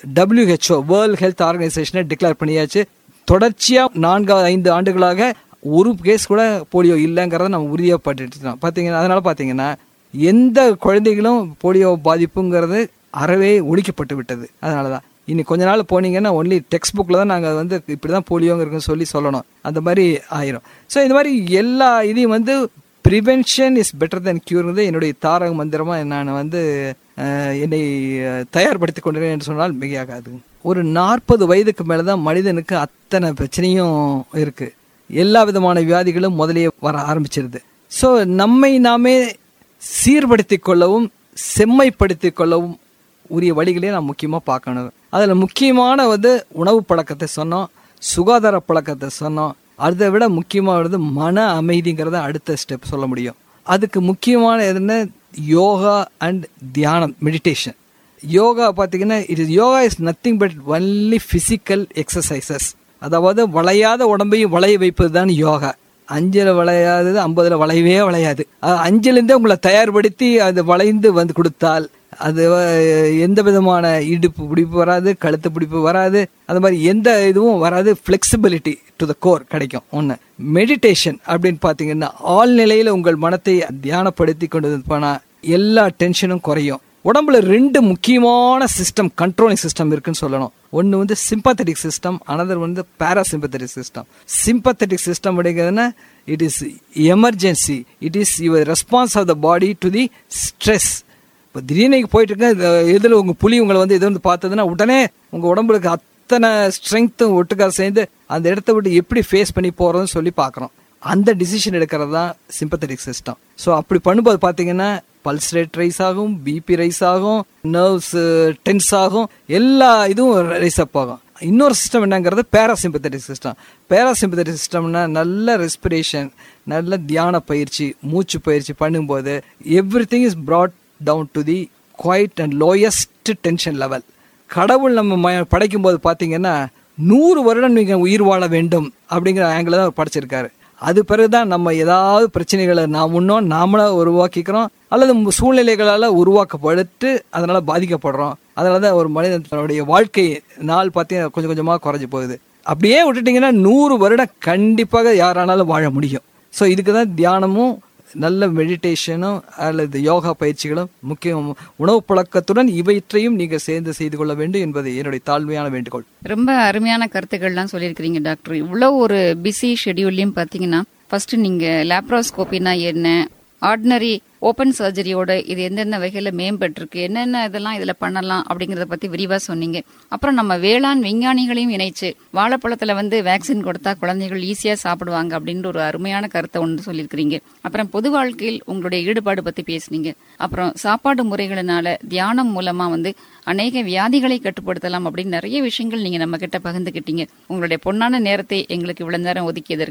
S3: WHO வேர்ல்ட் ஹெல்த் ஆர்கனைசேஷனை டிக்ளேர் பண்ணியாச்சு தொடர்ச்சியா நான்கு ஐந்து ஆண்டுகளாக ஒரு கேஸ் கூட போலியோ இல்லைங்கிறத நம்ம உறுதியப்பட்டு இருக்கோம் பார்த்தீங்கன்னா அதனால பார்த்தீங்கன்னா எந்த குழந்தைகளும் போலியோ பாதிப்புங்கிறது அறவே ஒழிக்கப்பட்டு விட்டது அதனால தான் இனி கொஞ்ச நாள் போனீங்கன்னா ஒன்லி டெக்ஸ்ட் புக்கில் தான் நாங்கள் வந்து இப்படி தான் போலியோங்கிறதுன்னு சொல்லி சொல்லணும் அந்த மாதிரி ஆயிரும் ஸோ இந்த மாதிரி எல்லா இதையும் வந்து ப்ரிவென்ஷன் இஸ் பெட்டர் தென் கியூர்ங்கிறது என்னுடைய தாரக மந்திரமாக நான் வந்து அஹ், என்னை அஹ், தயார்படுத்திக் கொண்டிருக்கேன் என்று சொன்னால் மிகையாகாது ஒரு நாற்பது வயதுக்கு மேலே தான் மனிதனுக்கு அத்தனை பிரச்சனையும் இருக்கு எல்லா விதமான வியாதிகளும் முதலே வர ஆரம்பிச்சிருது ஸோ நம்மை நாமே சீர்படுத்திக் கொள்ளவும் செம்மைப்படுத்திக் கொள்ளவும் உரிய வழிகளையும் நான் முக்கியமாக பார்க்கணும் அதில் முக்கியமான வந்து உணவு பழக்கத்தை சொன்னோம் சுகாதார பழக்கத்தை சொன்னோம் அதை விட முக்கியமானது மன அமைதிங்கிறத அடுத்த ஸ்டெப் சொல்ல முடியும் அதுக்கு முக்கியமான எதுன்னா யோகா அண்ட் தியானம் மெடிடேஷன் யோகா பார்த்தீங்கன்னா it is yoga is nothing but only physical exercises அதாவது வளையாத உடம்பையும் வளைய வைப்பது தான் யோகா அஞ்சுல வளையாதது ஐம்பதுல வளையவே வளையாது அது அஞ்சுலேருந்தே உங்களை தயார்படுத்தி அது வளைந்து வந்து கொடுத்தால் அது அஹ், எந்த விதமான இடுப்பு பிடிப்பு வராது கழுத்து பிடிப்பு வராது அந்த மாதிரி எந்த இதுவும் வராது ஃப்ளெக்சிபிலிட்டி டு த கோர் கிடைக்கும் ஒன்று மெடிடேஷன் அப்படின்னு பார்த்தீங்கன்னா ஆள் நிலையில் உங்கள் மனத்தை தியானப்படுத்தி கொண்டு போனால் எல்லா டென்ஷனும் குறையும் உடம்புல ரெண்டு முக்கியமான சிஸ்டம் கண்ட்ரோலிங் சிஸ்டம் இருக்குன்னு சொல்லணும் ஒன்று வந்து சிம்பத்தட்டிக் சிஸ்டம் அனதர் வந்து பேராசிம்பத்தட்டிக் சிஸ்டம் சிம்பத்தட்டிக் சிஸ்டம் அப்படிங்கிறதுனா it is emergency it is your response of the body to the stress இப்போ திடீர்னு போயிட்டு இருக்க எதில் உங்கள் புலி உங்களை வந்து எது வந்து பார்த்ததுன்னா உடனே உங்கள் உடம்புக்கு அத்தனை ஸ்ட்ரென்த்தும் ஒட்டுக்கா சேர்ந்து அந்த இடத்த விட்டு எப்படி ஃபேஸ் பண்ணி போகிறதுன்னு சொல்லி பார்க்குறோம் அந்த டிசிஷன் எடுக்கிறது தான் சிம்பத்தட்டிக் சிஸ்டம் ஸோ அப்படி பண்ணும்போது பார்த்தீங்கன்னா பல்ஸ் ரேட் ரைஸ் ஆகும் பிபி ரைஸ் ஆகும் நர்வ்ஸ் டென்ஸ் ஆகும் எல்லா இதுவும் ரைஸ் அப் ஆகும் இன்னொரு சிஸ்டம் என்னங்கிறது பேராசிம்பத்தட்டிக் சிஸ்டம் பேராசிம்பத்தட்டிக் சிஸ்டம்னா நல்ல ரெஸ்பிரேஷன் நல்ல தியான பயிற்சி மூச்சு பயிற்சி பண்ணும்போது everything is brought down to the quiet and lowest tension level கடவுள் நம்ம ம- படைக்கும்போது பார்த்தீங்கன்னா நூறு வருடம் நீங்கள் உயிர் வாழ வேண்டும் அப்படிங்கிற ஆங்கிள் தான் அவர் படைச்சிருக்காரு அது பிறகுதான் நம்ம ஏதாவது பிரச்சனைகளை நாம் முன்னோம் நாமளா உருவாக்கிக்கிறோம் அல்லது மு- சூழ்நிலைகளால் உருவாக்கப்பட்டு அதனால பாதிக்கப்படுறோம் அதனால தான் ஒரு மனிதன் தன்னுடைய வாழ்க்கை நாள் பார்த்தீங்கன்னா கொஞ்சம் கொஞ்சமாக குறைஞ்சு போகுது அப்படியே விட்டுட்டீங்கன்னா நூறு வருடம் கண்டிப்பாக யாரானாலும் வாழ முடியும் ஸோ இதுக்கு தான் தியானமும் நல்ல மெடிடேஷனும் அல்லது யோகா பயிற்சிகளும் முக்கியம் உணவு பழக்கத்துடன் இவற்றையும் நீங்கள் சேர்ந்து செய்து கொள்ள வேண்டும் என்பது என்னுடைய தாழ்மையான வேண்டுகோள்
S2: ரொம்ப அருமையான கருத்துக்கள்லாம் சொல்லியிருக்கிறீங்க டாக்டர் இவ்வளோ ஒரு பிஸி ஷெடியூல்லையும் பார்த்தீங்கன்னா ஃபர்ஸ்ட் நீங்க லேப்ரோஸ்கோப்பினா என்ன ஆர்டினரி ஓப்பன் சர்ஜரியோட இது எந்தெந்த வகையில மேம்பட்டிருக்கு என்னென்ன இதெல்லாம் இதுல பண்ணலாம் அப்படிங்கறத பத்தி விரிவா சொன்னீங்க அப்புறம் நம்ம வேளாண் விஞ்ஞானிகளையும் இணைச்சு வாழைப்பழத்துல வந்து வேக்சின் கொடுத்தா குழந்தைகள் ஈஸியா சாப்பிடுவாங்க அப்படின்ற ஒரு அருமையான கருத்தை ஒன்று சொல்லியிருக்கிறீங்க அப்புறம் பொது வாழ்க்கையில் உங்களுடைய ஈடுபாடு பத்தி பேசுனீங்க அப்புறம் சாப்பாடு முறைகளினால தியானம் மூலமா வந்து அநேக வியாதிகளை கட்டுப்படுத்தலாம் அப்படின்னு நிறைய விஷயங்கள் நீங்க நம்ம கிட்ட பகிர்ந்துக்கிட்டீங்க உங்களுடைய பொன்னான நேரத்தை எங்களுக்கு இவ்வளவு நேரம் ஒதுக்கியதற்கு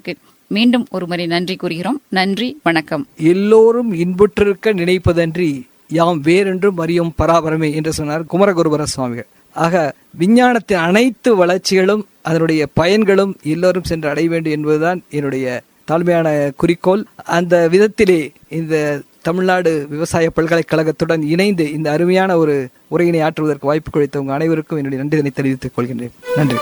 S2: மீண்டும் ஒருமுறை நன்றி கூறுகிறோம் நன்றி வணக்கம்
S3: எல்லோரும் இன்புற்றிருக்க நினைப்பதன்றி யாம் வேறென்றும் அறியும் பராபரமே என்று சொன்னார் குமரகுருபர சுவாமிகள் ஆக விஞ்ஞானத்தின் அனைத்து வளர்ச்சிகளும் அதனுடைய பயன்களும் எல்லோரும் சென்று அடைய வேண்டும் என்பதுதான் என்னுடைய தாழ்மையான குறிக்கோள் அந்த விதத்திலே இந்த தமிழ்நாடு விவசாய பல்கலைக்கழகத்துடன் இணைந்து இந்த அருமையான ஒரு உரையினை ஆற்றுவதற்கு வாய்ப்பு கொடுத்த உங்க அனைவருக்கும் என்னுடைய நன்றிதனை தெரிவித்துக் கொள்கின்றேன் நன்றி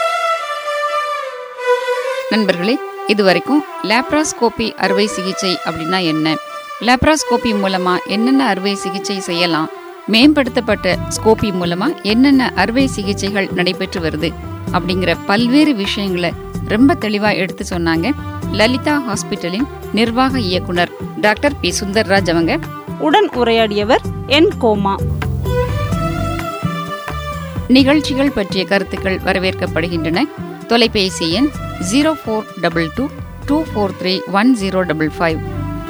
S2: நண்பர்களே இதுவரைக்கும் லேப்ராஸ்கோபி அறுவை சிகிச்சை அப்படின்னா என்ன லேப்ராஸ்கோபி மூலமா என்னென்ன அறுவை சிகிச்சை செய்யலாம் மேம்படுத்தப்பட்ட ஸ்கோபி மூலமா என்னென்ன அறுவை சிகிச்சைகள் நடைபெற்று வருது அப்படிங்கிற பல்வேறு விஷயங்களை ரொம்ப தெளிவா எடுத்து சொன்னாங்க லலிதா ஹாஸ்பிட்டலின் நிர்வாக இயக்குனர் டாக்டர் பி சுந்தர்ராஜ் அவங்க
S4: உடன் உரையாடியவர் என் கோமா
S2: நிகழ்ச்சிகள் பற்றிய கருத்துக்கள் வரவேற்கப்படுகின்றன தொலைபேசி எண் zero four double two two four three one zero double five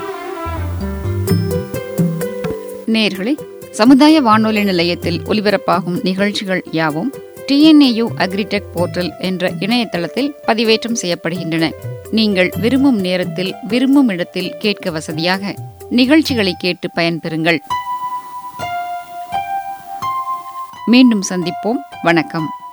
S2: நேர்களே சமுதாய வானொலி நிலையத்தில் ஒலிபரப்பாகும் நிகழ்ச்சிகள் யாவும் டிஎன்ஏயு அக்ரிடெக் போர்ட்டல் என்ற இணையதளத்தில் பதிவேற்றம் செய்யப்படுகின்றன நீங்கள் விரும்பும் நேரத்தில் விரும்பும் இடத்தில் கேட்க வசதியாக நிகழ்ச்சிகளை கேட்டு பயன்பெறுங்கள் மீண்டும் சந்திப்போம் வணக்கம்